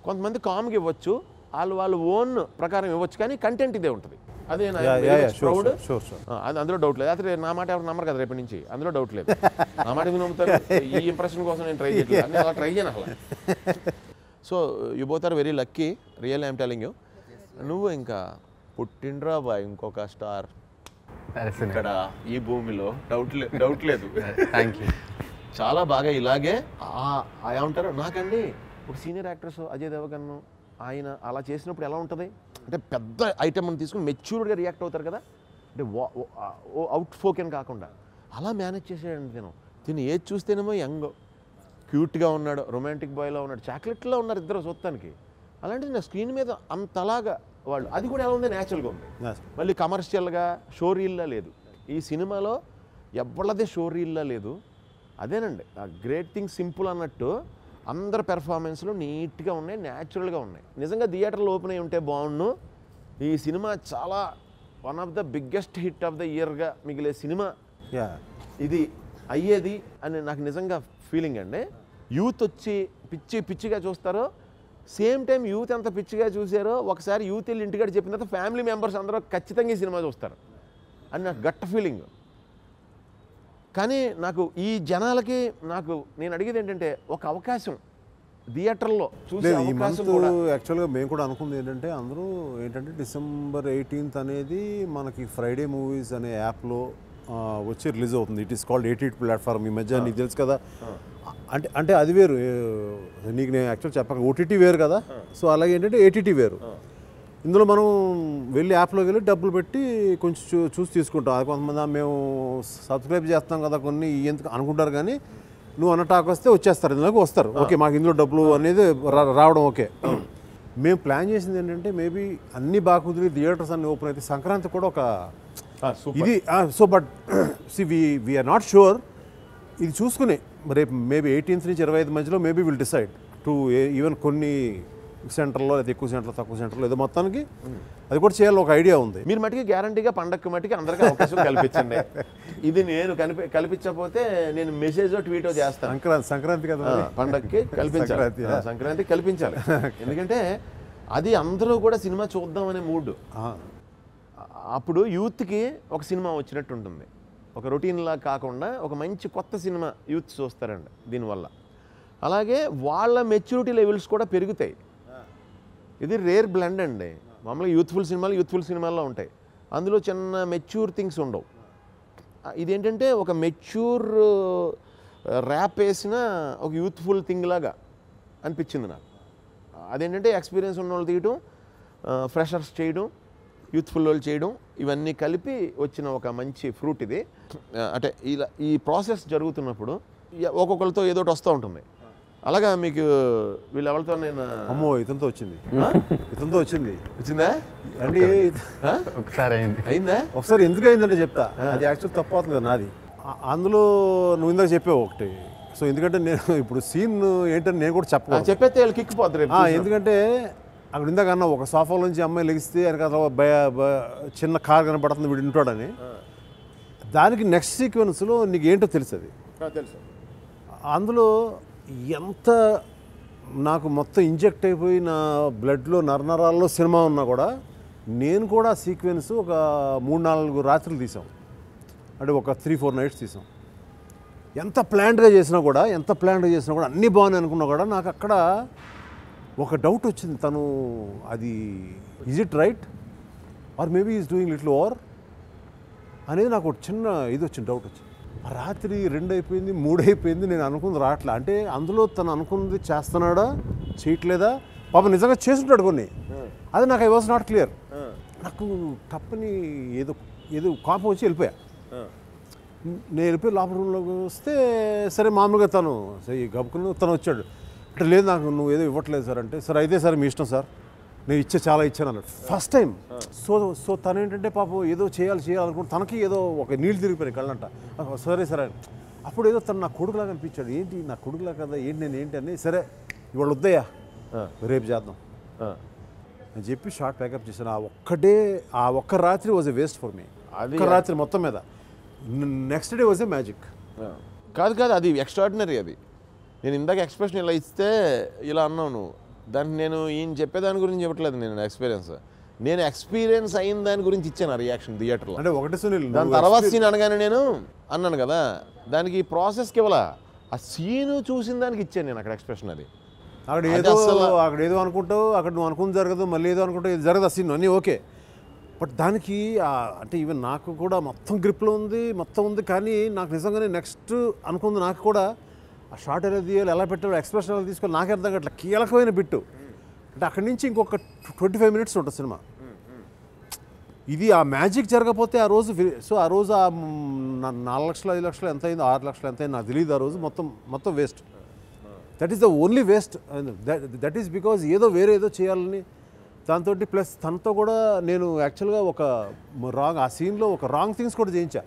కొంతమంది కామ్గా ఇవ్వచ్చు వాళ్ళు వాళ్ళు ఓన్ ప్రకారం ఇవ్వచ్చు కానీ కంటెంట్ ఇదే ఉంటుంది అదే నా Yeah, very yeah, much yeah, sure, proud. sure, sure, sure. ఆ, అది అందులో డౌట్ లేదు అయితే నా మాట ఎవరు నమ్మరు కదా రేపటి నుంచి అందులో డౌట్ లేదు నా మాట ఎందుకు నమ్ముతారు ఈ ఇంప్రెషన్ కోసం నేను ట్రై చేయట్లేదు అన్నీ అలా ట్రై చేయను అసలు so you both are very lucky real I'm telling you నువ్వు ఇంకా పుట్టిండ్రా బాయ్ ఇంకొక స్టార్ ఇక్కడ ఈ భూమిలో డౌట్ లేదు డౌట్ లేదు థ్యాంక్ యూ చాలా బాగా ఇలాగే ఆ- ఆ ఏమంటారు నాకండి ఇప్పుడు సీనియర్ యాక్టర్స్ అజయ్ దేవగన్ ఆయన అలా చేసినప్పుడు ఎలా ఉంటుంది అంటే పెద్ద ఐటమ్ తీసుకుని మెచ్యూర్డ్గా రియాక్ట్ అవుతారు కదా అంటే అవుట్ ఫోకెన్ కాకుండా అలా మేనేజ్ చేసేయండి నేను తిని ఏది చూస్తేనేమో యంగ్ క్యూట్గా ఉన్నాడు రొమాంటిక్ బాయ్లో ఉన్నాడు చాక్లెట్లో ఉన్నారు ఇద్దరు చూస్తానికి అలాంటిది నా స్క్రీన్ మీద అంతలాగా వాళ్ళు అది కూడా ఎలా ఉంది న్యాచురల్గా ఉంది Yes. మళ్ళీ కమర్షియల్గా షో రీల్లా లేదు ఈ సినిమాలో ఎవరిదే షో రీల్లా లేదు అదేనండి ఆ గ్రేట్ థింగ్ సింపుల్ అన్నట్టు అందరి పెర్ఫార్మెన్స్లు నీట్గా ఉన్నాయి న్యాచురల్గా ఉన్నాయి నిజంగా థియేటర్లో ఓపెన్ అయి ఉంటే బాగుండు ఈ సినిమా చాలా one of the biggest hit of the ఇయర్గా మిగిలే సినిమా యా ఇది అయ్యేది అని నాకు నిజంగా ఫీలింగ్ అండి యూత్ వచ్చి పిచ్చి పిచ్చిగా చూస్తారో సేమ్ టైం యూత్ ఎంత పిచ్చిగా చూసారో ఒకసారి యూత్ వెళ్ళి ఇంటికాడ చెప్పిన తర్వాత ఫ్యామిలీ మెంబర్స్ అందరూ ఖచ్చితంగా ఈ సినిమా చూస్తారు అని నాకు గట్ట ఫీలింగ్ కానీ నాకు ఈ జనాలకి నాకు నేను అడిగేది ఏంటంటే ఒక అవకాశం థియేటర్లో చూసే లేదు ఈ మంత్ అవకాశం కూడా యాక్చువల్గా మేము కూడా అనుకుంది ఏంటంటే అందరూ ఏంటంటే డిసెంబర్ ఎయిటీన్త్ అనేది మనకి ఫ్రైడే మూవీస్ అనే యాప్లో వచ్చి రిలీజ్ అవుతుంది it is called eighty platform ఈ మధ్య నీకు తెలుసు కదా అంటే అంటే అది వేరు ఏ, నీకు నేను యాక్చువల్ చెప్పక ఓటీటీ వేరు కదా సో అలాగే ఏంటంటే ఏటీటీ వేరు ఇందులో మనం వెళ్ళి యాప్లోకి వెళ్ళి డబ్బులు పెట్టి కొంచెం చూ చూసి తీసుకుంటాం అది కొంతమంది "ఆ, మేము సబ్స్క్రైబ్ చేస్తాం కదా కొన్ని ఎందుకు అనుకుంటారు కానీ నువ్వు అన్న టాక్ వస్తే వచ్చేస్తారు ఇందులోకి వస్తారు ఓకే మాకు ఇందులో డబ్బులు అనేది రా- రావడం ఓకే మేము ప్లాన్ చేసింది ఏంటంటే మేబీ అన్ని బాగా కుదిరి థియేటర్స్ అన్ని ఓపెన్ అయితే సంక్రాంతి కూడా ఒక ఇది so but see we we're not sure ఇది చూసుకుని రేపు మేబీ ఎయిటీన్త్ నుంచి ఇరవై ఐదు మధ్యలో maybe will decide to even కొన్ని సెంటర్లో లేదా ఎక్కువ సెంటర్లో తక్కువ సెంటర్లో ఏదో మొత్తానికి అది కూడా చేయాలి ఒక ఐడియా ఉంది మీరు మటుకి గ్యారంటీగా పండగకి మటుకి అందరికీ అవకాశం కల్పించండి ఇది నేను కల్పి కల్పించకపోతే నేను మెసేజ్ ట్వీటో చేస్తాను సంక్రాంతి సంక్రాంతి కదా మరి. పండగకి కల్పించాలి సంక్రాంతి, ఆ, సంక్రాంతి కల్పించాలి ఎందుకంటే అది అందరూ కూడా సినిమా చూద్దాం అనే మూడ్ ఆ, అప్పుడు యూత్కి ఒక సినిమా వచ్చినట్టు ఉంటుంది ఒక రొటీన్లా కాకుండా ఒక మంచి కొత్త సినిమా యూత్ చూస్తారండి దీనివల్ల అలాగే వాళ్ళ మెచ్యూరిటీ లెవెల్స్ కూడా పెరుగుతాయి ఇది రేర్ బ్లెండ్ అండి మామూలుగా యూత్ఫుల్ సినిమాలు యూత్ఫుల్ సినిమాల్లో ఉంటాయి అందులో చిన్న మెచ్యూర్ థింగ్స్ ఉండవు ఆ, ఇదేంటంటే ఒక మెచ్యూర్ ర్యాప్ వేసిన ఒక యూత్ఫుల్ థింగ్ లాగా అనిపించింది నాకు అదేంటంటే ఎక్స్పీరియన్స్ ఉన్న వాళ్ళు తీయడం ఫ్రెషర్స్ చేయడం యూత్ఫుల్ వాళ్ళు చేయడం ఇవన్నీ కలిపి వచ్చిన ఒక మంచి ఫ్రూట్ ఇది ఆ, అంటే ఇలా ఈ ప్రాసెస్ జరుగుతున్నప్పుడు ఇ- ఒక్కొక్కరితో ఏదో ఒకటి వస్తూ ఉంటుంది అలాగా మీకు వీళ్ళెవరితో నేను అమ్మో ఇతనితో వచ్చింది ఇతనితో వచ్చింది వచ్చిందా అంటే ఆ? ఒకసారి అయింది అయిందా ఒకసారి ఎందుకు అయిందంటే చెప్తా అది యాక్చువల్ తప్పు అవుతుంది కదా నాది ఆ- అందులో నువ్వు ఇందాక చెప్పావు ఒకటి సో ఎందుకంటే నేను ఇప్పుడు సీన్ ఏంటని నేను కూడా ఆ, చెప్పకూడదు చెప్పేస్తే వీళ్ళు కిక్ పోతారు రేపు ఆ, చూసినప్పుడు. ఎందుకంటే అక్కడ ఇందాక అన్న ఒక సోఫా నుంచి అమ్మాయి లెగిస్తే వెనక భయ- భయ- చిన్న కార్ కనపడుతుంది వీడు వింటాడని దానికి నెక్స్ట్ సీక్వెన్స్లో నీకు ఏంటో తెలుసు అది ఆ, తెలుసు అందులో ఎంత నాకు మొత్తం ఇంజెక్ట్ అయిపోయి నా బ్లడ్లో నరనరాల్లో సినిమా ఉన్నా కూడా నేను కూడా సీక్వెన్స్ ఒక మూడు నాలుగు రాత్రులు తీసాం అంటే ఒక త్రీ ఫోర్ నైట్స్ తీసాం ఎంత ప్లాన్డ్గా చేసినా కూడా ఎంత ప్లాన్డ్గా చేసినా కూడా అన్నీ బాగున్నాయి అనుకున్నా కూడా నాకు అక్కడ ఒక డౌట్ వచ్చింది తను అది is it right or maybe is doing little over అనేది నాకు ఒక చిన్న ఇది వచ్చింది డౌట్ వచ్చింది ఆ రాత్రి రెండు అయిపోయింది మూడు అయిపోయింది నేను అనుకుంది రావట్లే అంటే అందులో తను అనుకున్నది చేస్తున్నాడా చేయట్లేదా పాప నిజంగా చేస్తుంటాడు కొన్ని అది నాకు ఐ వాజ్ నాట్ క్లియర్ నాకు తప్పని ఏదో ఏదో కోపం వచ్చి వెళ్ళిపోయా నేను వెళ్ళిపోయి లోపల రూమ్లోకి వస్తే సరే మామూలుగా తను సరే ఈ గబుకుని తను వచ్చాడు అంటే లేదు నాకు నువ్వు ఏదో ఇవ్వట్లేదు సార్ అంటే సరే అయితే సరే మీ ఇష్టం సార్ నేను ఇచ్చే చాలా ఇచ్చాను అన్నాడు ఫస్ట్ టైం సో సో తను ఏంటంటే పాపం ఏదో చేయాలి చేయాలనుకుంటే తనకి ఏదో ఒక నీళ్ళు తిరిగిపోయినాయి కళ్ళంట ఆ, సరే సరే అని. అప్పుడు ఏదో తను నా కొడుకులాగా అనిపించాడు ఏంటి నా కొడుకులా కదా ఏంటి నేను ఏంటి అని సరే ఇవాళ వద్దయ్యా రేపు చేద్దాం ఆ. అని చెప్పి షార్ట్ ప్యాకప్ చేశాను ఆ ఒక్కడే ఆ ఒక్క రాత్రి was a waste for me అది- ఒక్క రాత్రి మొత్తం మీద next day was a magic ఆ. కాదు కాదు అది ఎక్స్ట్రాడినరీ అది నేను ఇందాక ఎక్స్ప్రెషన్ ఇలా ఇస్తే ఇలా అన్నావు నువ్వు దానికి నేను ఈయన చెప్పేదాని గురించి చెప్పట్లేదు నేను ఎక్స్పీరియన్స్ నేను ఎక్స్పీరియన్స్ అయిన దాని గురించి ఇచ్చాను ఆ రియాక్షన్ థియేటర్లో అంటే ఒకటి సునీల్ దాని నువ్వు తర్వాత సీన్ అనగానే నేను అన్నాను కదా దానికి ప్రాసెస్కి ఇవ్వాల ఆ సీన్ చూసిన దానికి ఇచ్చాను నేను అక్కడ ఎక్స్ప్రెషన్ అది అక్కడ అది ఏదో అస్సలు- అక్కడ ఏదో అనుకుంటావు అక్కడ నువ్వు అనుకుంది జరగదు మళ్ళీ ఏదో అనుకుంటావు ఇది జరగదు సీన్ అన్నీ ఓకే బట్ దానికి ఆ, అంటే ఈవెన్ నాకు కూడా మొత్తం గ్రిప్లో ఉంది మొత్తం ఉంది కానీ నాకు నిజంగానే నెక్స్ట్ అనుకుంది నాకు కూడా ఆ షార్ట్ ఎలా తీయాలి ఎలా పెట్టాలి ఎక్స్ప్రెషన్ ఎలా తీసుకోవాలి నాకే అర్థం కావట్లేదు కీలకమైన బిట్టు అంటే అక్కడి నుంచి ఇంకొక ట్వంటీ ఫైవ్ మినిట్స్ ఉంటుంది సినిమా ఇది ఆ మ్యాజిక్ జరగకపోతే ఆ రోజు వి- సో ఆ రోజు ఆ మ్, నా- నాలుగు లక్షలు ఐదు లక్షలు ఎంత అయిందో ఆరు లక్షలు ఎంత అయిందో నాకు తెలియదు ఆ రోజు మొత్తం మొత్తం waste that is the only waste that is because ఏదో వేరే ఏదో చేయాలని దాంతో ప్లస్ తనతో కూడా నేను యాక్చువల్గా ఒక రాంగ్ ఆ సీన్లో ఒక రాంగ్ థింగ్స్ కూడా చేయించా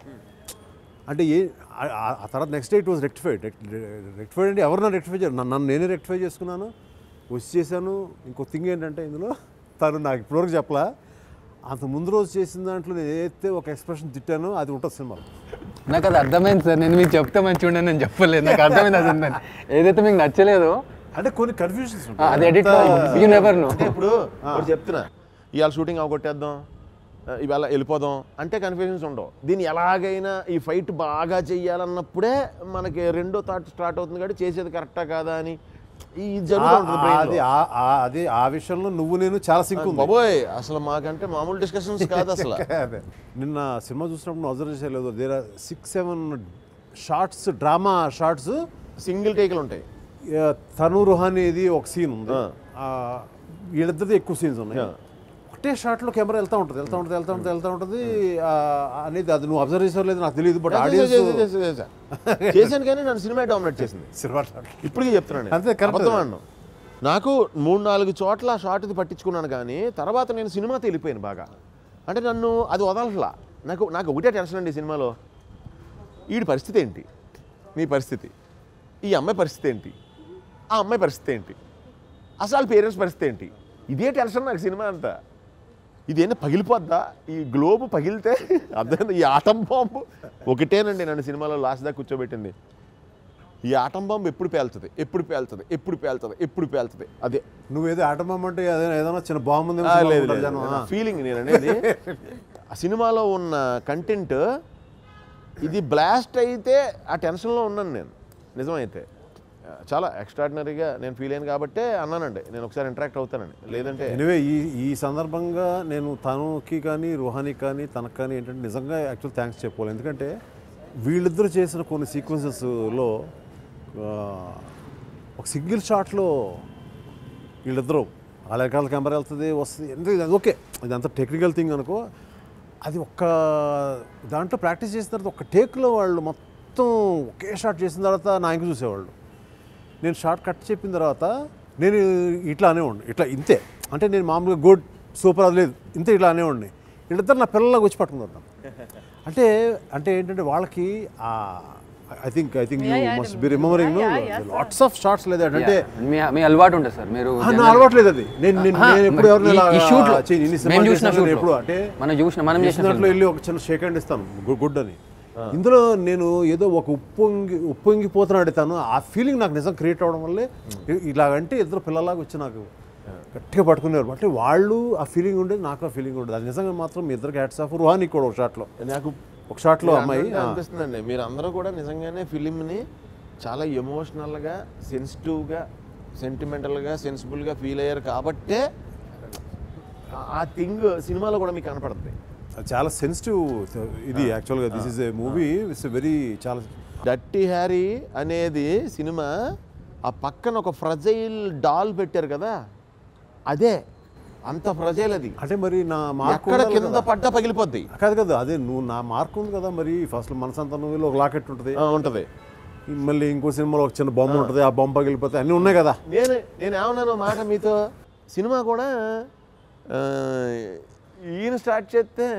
అంటే ఏ ఆ- ఆ- ఆ తర్వాత next day it was rectified rectified అంటే ఎవరు నన్ను రెక్టిఫై చేయరు నన్ను నన్ను నేనే రెక్టిఫై చేసుకున్నాను వచ్చి చేశాను ఇంకో థింగ్ ఏంటంటే ఇందులో తను నాకు ఇప్పటివరకు చెప్పలా అంత ముందు రోజు చేసిన దాంట్లో నేను ఏదైతే ఒక ఎక్స్ప్రెషన్ తిట్టానో అది ఉంటుంది సినిమాలో నాకు అది అర్థమైంది సార్ నేను మీకు చెప్తే మంచిగా ఉండని నేను చెప్పలేదు నాకు అర్థమైంది అది ఉందని ఏదైతే మీకు నచ్చలేదో అంటే కొన్ని కన్ఫ్యూజన్స్ ఆ, అది ఎడిట్ యూ నెవర్ నో అంటే ఇప్పుడు ఒకటి చెప్తున్నా ఇవాళ షూటింగ్ అవగొట్టేద్దాం ఆ, ఇవాళ వెళ్ళిపోదాం అంటే కన్ఫ్యూజన్స్ ఉండవు దీన్ని ఎలాగైనా ఈ ఫైట్ బాగా చెయ్యాలన్నప్పుడే మనకి రెండో థాట్ స్టార్ట్ అవుతుంది కాబట్టి చేసేది కరెక్టా కాదా అని ఈ జరుగుతూ ఉంటుంది brain లో. అది ఆ- ఆ- అది ఆ విషయంలో నువ్వు నేను చాలా సింక్ ఉంది బాబోయ్ అసలు మాకంటే మామూలు డిస్కషన్స్ కాదు అసలు అదే. నిన్న సినిమా చూసినప్పుడు నువ్వు అబ్జర్వ్ చేయలేదు there are six seven shots drama shots single టేకులు ఉంటాయి తను రుహానీది ఒక సీన్ ఉంది ఆ. ఆ, వీళ్ళిద్దరిది ఎక్కువ సీన్స్ ఉన్నాయి ఆ. ఒకటే షాట్లో కెమెరా వెళ్తూ ఉంటుంది వెళ్తూ ఉంటుంది వెళ్తూ ఉంటుంది వెళ్తూ ఉంటుంది ఆ, అనేది అది నువ్వు అబ్జర్వ్ చేసావు లేదు నాకు తెలియదు బట్ ఆడియన్స్ చేసా, చేసా, చేసా. చేశాను కానీ నన్ను సినిమా డామినేట్ చేసింది సినిమా షాట్ ఇప్పటికీ చెప్తున్నాను అంతే, correct. అబద్ధం ఆడను. నాకు మూడు నాలుగు చోట్ల ఆ షార్ట్ది పట్టించుకున్నాను కానీ తర్వాత నేను సినిమా తెలిపోయాను బాగా అంటే నన్ను అది వదలట్లా నాకు నాకు ఒకటే టెన్షన్ అండి ఈ సినిమాలో వీడి పరిస్థితి ఏంటి నీ పరిస్థితి ఈ అమ్మాయి పరిస్థితి ఏంటి ఆ అమ్మాయి పరిస్థితి ఏంటి అసలు వాళ్ళ పేరెంట్స్ పరిస్థితి ఏంటి ఇదే టెన్షన్ నాకు సినిమా అంతా ఇదేనా పగిలిపోద్దా ఈ గ్లోబ్ పగిలితే అర్థమైంది ఈ ఆటం బాంబు ఒకటేనండి నన్ను సినిమాలో లాస్ట్ దాకా కూర్చోబెట్టింది ఈ ఆటం బాంబు ఎప్పుడు పేలుతుంది ఎప్పుడు పేలుతుంది ఎప్పుడు పేలుతుంది ఎప్పుడు పేలుతుంది అదే నువ్వేదో ఆటమం అంటే అదే ఏదైనా చిన్న బాంబు ఉంది ఆ, లేదు లేదు ఫీలింగ్ నేను అనేది ఆ సినిమాలో ఉన్న కంటెంట్ ఇది బ్లాస్ట్ అయితే ఆ టెన్షన్లో ఉన్నాను నేను నిజమైతే ఆ, చాలా ఎక్స్ట్రాడినరీగా నేను ఫీల్ అయ్యాను కాబట్టే అన్నానండి నేను ఒకసారి ఇంటరాక్ట్ అవుతానండి లేదంటే ఎనివే ఈ ఈ సందర్భంగా నేను తనుకి కానీ రుహానికి కానీ తనకు కానీ ఏంటంటే నిజంగా యాక్చువల్ థ్యాంక్స్ చెప్పుకోవాలి ఎందుకంటే వీళ్ళిద్దరూ చేసిన కొన్ని సీక్వెన్సెస్లో ఒక సింగిల్ షాట్లో వీళ్ళిద్దరూ ఆ రకాల కెమెరా వెళ్తుంది వస్తుంది ఎందుకు అది ఓకే ఇదంతా టెక్నికల్ థింగ్ అనుకో అది ఒక్క దాంట్లో ప్రాక్టీస్ చేసిన తర్వాత ఒక టేక్లో వాళ్ళు మొత్తం ఒకే షాట్ చేసిన తర్వాత నాయకు చూసేవాళ్ళు నేను షార్ట్ కట్ చెప్పిన తర్వాత నేను ఇట్లా అనేవాడిని ఇట్లా ఇంతే అంటే నేను మామూలుగా గుడ్ సూపర్ అది లేదు ఇంతే ఇట్లా అనేవాడిని వీళ్ళిద్దరు నా పిల్లలాగా వచ్చి పట్టుకున్నారు అంటే అంటే ఏంటంటే వాళ్ళకి I think I think you Yeah, yeah, must be remembering yeah, yeah, yeah, sir. Lots of shots లేదు అంటే మీ మీ అలవాటు ఉంటుంది సార్ మీరు ఆ, నా అలవాట్లేదు అది నేను నేను ఆహా, నేను ఎప్పుడు ఎవరిని ఈ- ఈ ఇలా shoot లో, చేయను. ఇన్ని మేము సినిమాలు చూసిన చేశాను shoot లో. ఎప్పుడు అంటే మనం చూసిన మనం చేసిన చేసిన దాంట్లో వెళ్ళి ఒక చిన్న షేక్ హ్యాండ్ ఇస్తాను గు- గుడ్ అని ఇందులో నేను ఏదో ఒక ఉప్పొంగి ఉప్పొంగిపోతున్నాడు తను ఆ ఫీలింగ్ నాకు నిజం క్రియేట్ అవడం వల్లే ఇ- ఇలాగంటే ఇద్దరు పిల్లలాగా వచ్చి నాకు గట్టిగా పట్టుకునేవారు అంటే వాళ్ళు ఆ ఫీలింగ్ ఉండేది నాకు ఆ ఫీలింగ్ ఉండేది అది నిజంగా మాత్రం మీ ఇద్దరికి హ్యాట్స్ ఆఫ్ రుహానికి కూడా ఒక షాట్లో నాకు ఒక షాట్లో మీరు అమ్మాయి అన్నట్టు ఆ. అనిపిస్తుందండి మీరు అందరూ కూడా నిజంగానే ఫిలింని చాలా ఎమోషనల్గా సెన్సిటివ్గా సెంటిమెంటల్గా సెన్సిబుల్గా ఫీల్ అయ్యారు కాబట్టే ఆ థింగ్ సినిమాలో కూడా మీకు కనపడుతుంది అది చాలా సెన్సిటివ్ ఇది యాక్చువల్గా this is a movie it's very చాలా డట్టి హ్యారీ అనేది సినిమా ఆ పక్కన ఒక ఫ్రజైల్ డాల్ పెట్టారు కదా అదే అంత ఫ్రజైల్ అది అంటే మరి నా మార్క్ ఎక్కడ కింద పడ్డా పగిలిపోద్ది కాదు కదా అదే నువ్వు నా మార్క్ ఉంది కదా మరి ఫస్ట్ మనసంతా నువ్వు ఒక లాకెట్ ఉంటుంది ఆ, ఉంటది మళ్ళీ ఇంకో సినిమాలో ఒక చిన్న బొమ్మ ఉంటుంది ఆ బొమ్మ పగిలిపోతే అన్నీ ఉన్నాయి కదా నేను నేను ఏమన్నాను మాట మీతో సినిమా కూడా ఆ, ఈయన స్టార్ట్ చేస్తే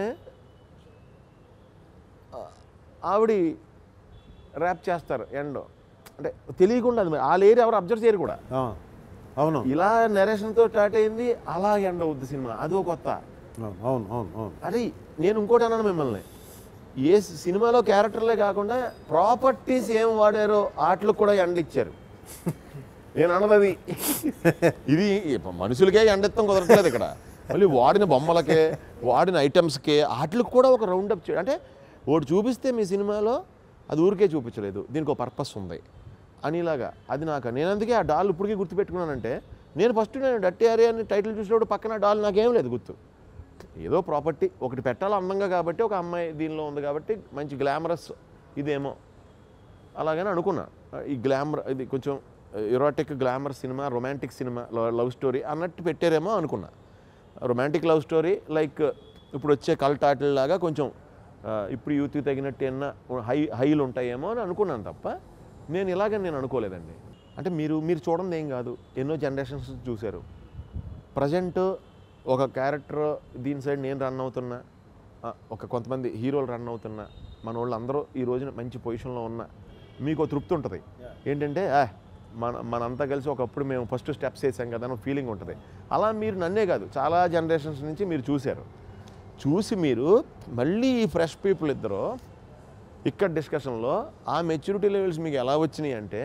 ఆ, ఆవిడ ర్యాప్ చేస్తారు ఎండ్ అంటే తెలియకుండా అది మరి ఆ లేరు ఎవరు అబ్జర్వ్ చేయరు కూడా ఆ, అవును ఇలా నెరేషన్తో స్టార్ట్ అయింది అలా ఎండ్ అవుద్ది సినిమా అదో కొత్త అవును అవును అవును అవును అది నేను ఇంకోటి అన్నాను మిమ్మల్ని ఏ సినిమాలో క్యారెక్టర్లే కాకుండా ప్రాపర్టీస్ ఏం వాడారో వాటికి కూడా ఎండ్ ఇచ్చారు నేను అన్నది అది ఇది మనుషులకే ఎండెత్తం కుదరట్లేదు ఇక్కడ మళ్ళీ వాడిన బొమ్మలకే వాడిన ఐటమ్స్కే వాటికి కూడా ఒక రౌండ్ అప్ చేయడం అంటే ఒకటి చూపిస్తే మీ సినిమాలో అది ఊరికే చూపించలేదు దీనికి ఒక పర్పస్ ఉంది అనిలాగా అది నాకు నేను అందుకే ఆ డాల్ ఇప్పటికీ గుర్తుపెట్టుకున్నానంటే నేను ఫస్ట్ నేను డట్టి అరే అని టైటిల్ చూసినప్పుడు పక్కన డాల్ నాకేం లేదు గుర్తు ఏదో ప్రాపర్టీ ఒకటి పెట్టాలి అందంగా కాబట్టి ఒక అమ్మాయి దీనిలో ఉంది కాబట్టి మంచి గ్లామరస్ ఇదేమో అలాగని అనుకున్నా ఈ గ్లామర్ ఇది కొంచెం erotic glamour cinema romantic cinema love story అన్నట్టు పెట్టారేమో అనుకున్నా రొమాంటిక్ లవ్ స్టోరీ లైక్ ఇప్పుడు వచ్చే కల్ టాటిల్ లాగా కొంచెం ఆ, ఇప్పుడు యూత్కి తగినట్టు ఏమన్నా హై హైలు ఉంటాయేమో అని అనుకున్నాను తప్ప నేను ఇలాగని నేను అనుకోలేదండి అంటే మీరు మీరు చూడండి ఏం కాదు ఎన్నో జనరేషన్స్ చూశారు ప్రజెంట్ ఒక క్యారెక్టర్ దీని సైడ్ నేను రన్ అవుతున్నా ఆ, ఒక కొంతమంది హీరోలు రన్ అవుతున్నా మన వాళ్ళు అందరూ ఈ రోజున మంచి పొజిషన్లో ఉన్నా మీకు ఒక తృప్తి ఉంటుంది ఏంటంటే "ఆ, మన మనంతా కలిసి ఒకప్పుడు మేము ఫస్ట్ స్టెప్స్ వేసాం కదా అని ఫీలింగ్ ఉంటుంది అలా మీరు నన్నే కాదు చాలా జనరేషన్స్ నుంచి మీరు చూశారు చూసి మీరు మళ్ళీ ఈ ఫ్రెష్ పీపుల్ ఇద్దరు ఇక్కడ డిస్కషన్లో ఆ మెచ్యూరిటీ లెవెల్స్ మీకు ఎలా వచ్చినాయి అంటే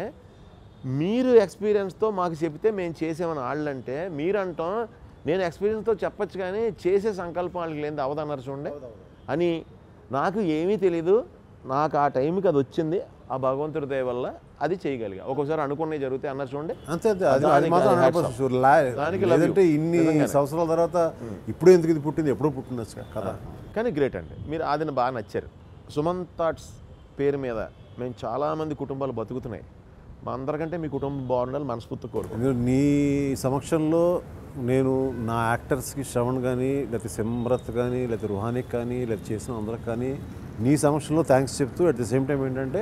మీరు ఎక్స్పీరియన్స్తో మాకు చెప్తే మేము చేసామని వాళ్ళంటే మీరు అంటాం నేను ఎక్స్పీరియన్స్తో చెప్పొచ్చు కానీ చేసే సంకల్పం వాళ్ళకి లేనిది అవదన్నారు చూడండి అని నాకు ఏమీ తెలీదు నాకు ఆ టైంకి అది వచ్చింది ఆ భగవంతుడి దయ వల్ల అది చేయగలిగా ఒక్కోసారి అనుకున్నవి జరుగుతాయి అన్నారు చూడండి అంతే అంతే అది అది దానికి మాత్రం అది hats 100% off. sure. లా- దానికి love you. లేదంటే ఇన్ని నిజంగానే. సంవత్సరాల తర్వాత ఇప్పుడు ఎందుకు ఇది పుట్టింది ఎప్పుడో పుట్టిండొచ్చు కదా కానీ గ్రేట్ అండి మీరు ఆదిని బాగా నచ్చారు సుమన్ థాట్స్ పేరు మీద మేము చాలామంది కుటుంబాలు బతుకుతున్నాయి మా అందరికంటే మీ కుటుంబం బాగుండాలి మనస్ఫూర్తి కోరుకుంటున్నాం ఎందుకంటే నీ సమక్షంలో నేను నా యాక్టర్స్కి శ్రవణ్ కానీ లేకపోతే సిమ్రత్ కానీ లేకపోతే రుహానికి కానీ లేకపోతే చేసిన అందరికి కానీ నీ సమక్షంలో థ్యాంక్స్ చెప్తూ అట్ ద సేమ్ టైం ఏంటంటే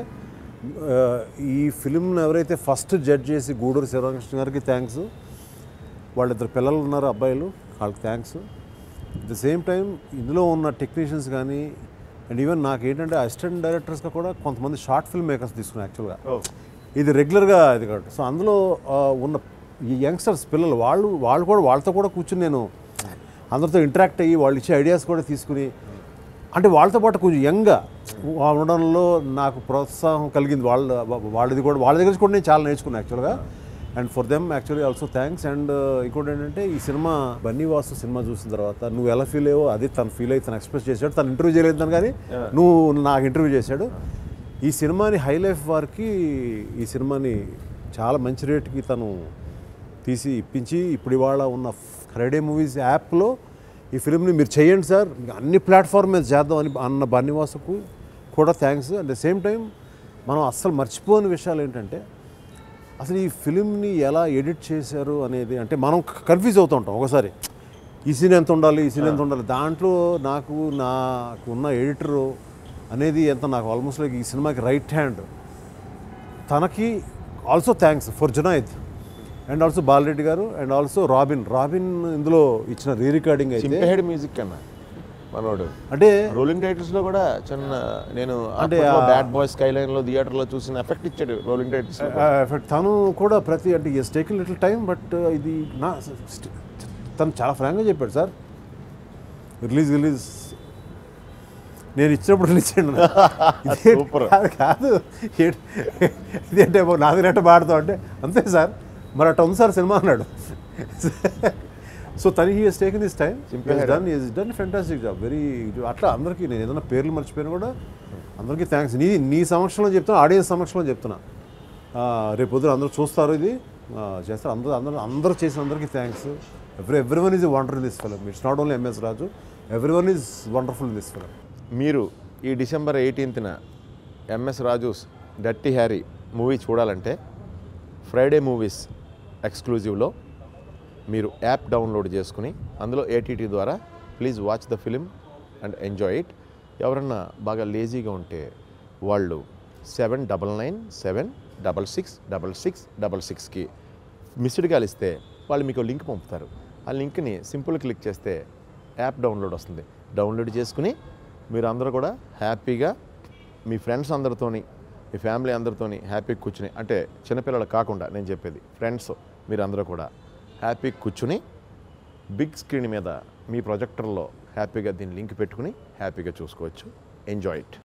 ఆ, ఈ ఫిల్మ్ను ఎవరైతే ఫస్ట్ జడ్జ్ చేసి గూడూరు శివరామకృష్ణ గారికి థ్యాంక్స్ వాళ్ళిద్దరు పిల్లలు ఉన్నారు అబ్బాయిలు వాళ్ళకి thanks at the same time ఇందులో ఉన్న టెక్నీషియన్స్ కానీ అండ్ ఈవెన్ నాకు ఏంటంటే అసిస్టెంట్ డైరెక్టర్స్గా కూడా కొంతమంది షార్ట్ ఫిల్మ్ మేకర్స్ తీసుకున్నాను యాక్చువల్గా ఇది రెగ్యులర్గా ఇది కాబట్టి సో అందులో ఆ, ఉన్న ఈ యంగ్స్టర్స్ పిల్లలు వాళ్ళు వాళ్ళు కూడా వాళ్ళతో కూడా కూర్చుని నేను అందరితో ఇంటరాక్ట్ అయ్యి వాళ్ళు ఇచ్చే ఐడియాస్ కూడా తీసుకుని అంటే వాళ్ళతో పాటు కొంచెం యంగ్గా ఉండడంలో నాకు ప్రోత్సాహం కలిగింది వాళ్ళ వాళ్ళది కూడా వాళ్ళ దగ్గర నుంచి కూడా నేను చాలా నేర్చుకున్నాను యాక్చువల్గా and for them actually also thanks and ఇంకోటి ఏంటంటే ఈ సినిమా బన్నీ వాసు సినిమా చూసిన తర్వాత నువ్వు ఎలా ఫీల్ అయ్యో అది తను ఫీల్ అయ్యి తను ఎక్స్ప్రెస్ చేశాడు తను ఇంటర్వ్యూ చేయలేదు తను కానీ నువ్వు నాకు ఇంటర్వ్యూ చేశాడు ఈ సినిమాని హై లైఫ్ వారికి ఈ సినిమాని చాలా మంచి రేటుకి తను తీసి ఇప్పించి ఇప్పుడు ఇవాళ ఉన్న ఫ్రైడే మూవీస్ యాప్లో ఈ ఫిల్మ్ని మీరు చేయండి సార్ మీకు అన్ని ప్లాట్ఫామ్ మీద చేద్దాం అని అన్న బన్నివాసకు కూడా thanks at the same time మనం అస్సలు మర్చిపోని విషయాలు ఏంటంటే అసలు ఈ ఫిలింని ఎలా ఎడిట్ చేశారు అనేది అంటే మనం కన్ఫ్యూజ్ అవుతూ ఉంటాం ఒకసారి ఈ సీన్ ఎంత ఉండాలి ఈ సీన్ ఎంత ఉండాలి దాంట్లో నాకు నాకు ఉన్న ఎడిటరు అనేది ఎంత నాకు ఆల్మోస్ట్ లైక్ ఈ సినిమాకి రైట్ హ్యాండ్ తనకి also thanks for Junaid and also Balareddy garu and also robin robin ఇందులో ఇచ్చిన రీ రికార్డింగ్ అయితే చింపేహెడ్ మ్యూజిక్ అన్న మనోడు అంటే రోలింగ్ టైటిల్స్ లో కూడా చిన్న నేను అంటే అంటే ఆ- బ్యాడ్ బాయ్ స్కై లైన్ లో థియేటర్ లో చూసిన ఎఫెక్ట్ ఇచ్చాడు రోలింగ్ టైటిల్స్ ఆ, ఎఫెక్ట్ తను కూడా ప్రతి అంటే yes take little time but ఇది నా స్ట్- తను చాలా ఫ్రాంక్గా చెప్పాడు సార్ రిలీజ్ రిలీజ్ నేను ఇచ్చినప్పుడు రిలీజ్ చేయండి Super. కాదు కాదు ఏంటి- ఇదేంటే నా దగ్గర పాడుతావు అంటే అంతే సార్ మరి అట్లా ఉంది సార్ సినిమా అన్నాడు సో తను he he's taken this time done is done fantastic job very అట్లా అందరికీ నేను ఏదైనా పేర్లు మర్చిపోయినా కూడా అందరికీ థ్యాంక్స్ నీ నీ సమక్షంలో చెప్తున్నా ఆడియన్స్ సమక్షంలో చెప్తున్నా ఆ, రేపు పొద్దున అందరూ చూస్తారు ఇది ఆ, చేస్తారు అందరూ అందరూ అందరూ చేసిన అందరికీ thanks every everyone is wonder in this film it's not only MS Raju everyone is wonderful in this film మీరు ఈ డిసెంబర్ ఎయిటీన్త్న ఎంఎస్ రాజూస్ డట్టి హ్యారీ మూవీ చూడాలంటే ఫ్రైడే మూవీస్ ఎక్స్క్లూజివ్లో మీరు యాప్ డౌన్లోడ్ చేసుకుని అందులో ఏటీటీ ద్వారా please watch the film and enjoy it ఎవరన్నా బాగా లేజీగా ఉంటే వాళ్ళు seven double nine seven double six double six double సిక్స్కి మిస్డ్ కాల్ ఇస్తే వాళ్ళు మీకు లింక్ పంపుతారు ఆ లింక్ని సింపుల్ క్లిక్ చేస్తే యాప్ డౌన్లోడ్ వస్తుంది డౌన్లోడ్ చేసుకుని మీరు అందరూ కూడా హ్యాపీగా మీ ఫ్రెండ్స్ అందరితోని మీ ఫ్యామిలీ అందరితోని హ్యాపీగా కూర్చుని అంటే చిన్నపిల్లలు కాకుండా నేను చెప్పేది ఫ్రెండ్స్ మీరు అందరూ కూడా హ్యాపీగా కూర్చుని బిగ్ స్క్రీన్ మీద మీ ప్రొజెక్టర్లో హ్యాపీగా దీన్ని లింక్ పెట్టుకుని హ్యాపీగా చూసుకోవచ్చు ఎంజాయ్ ఇట్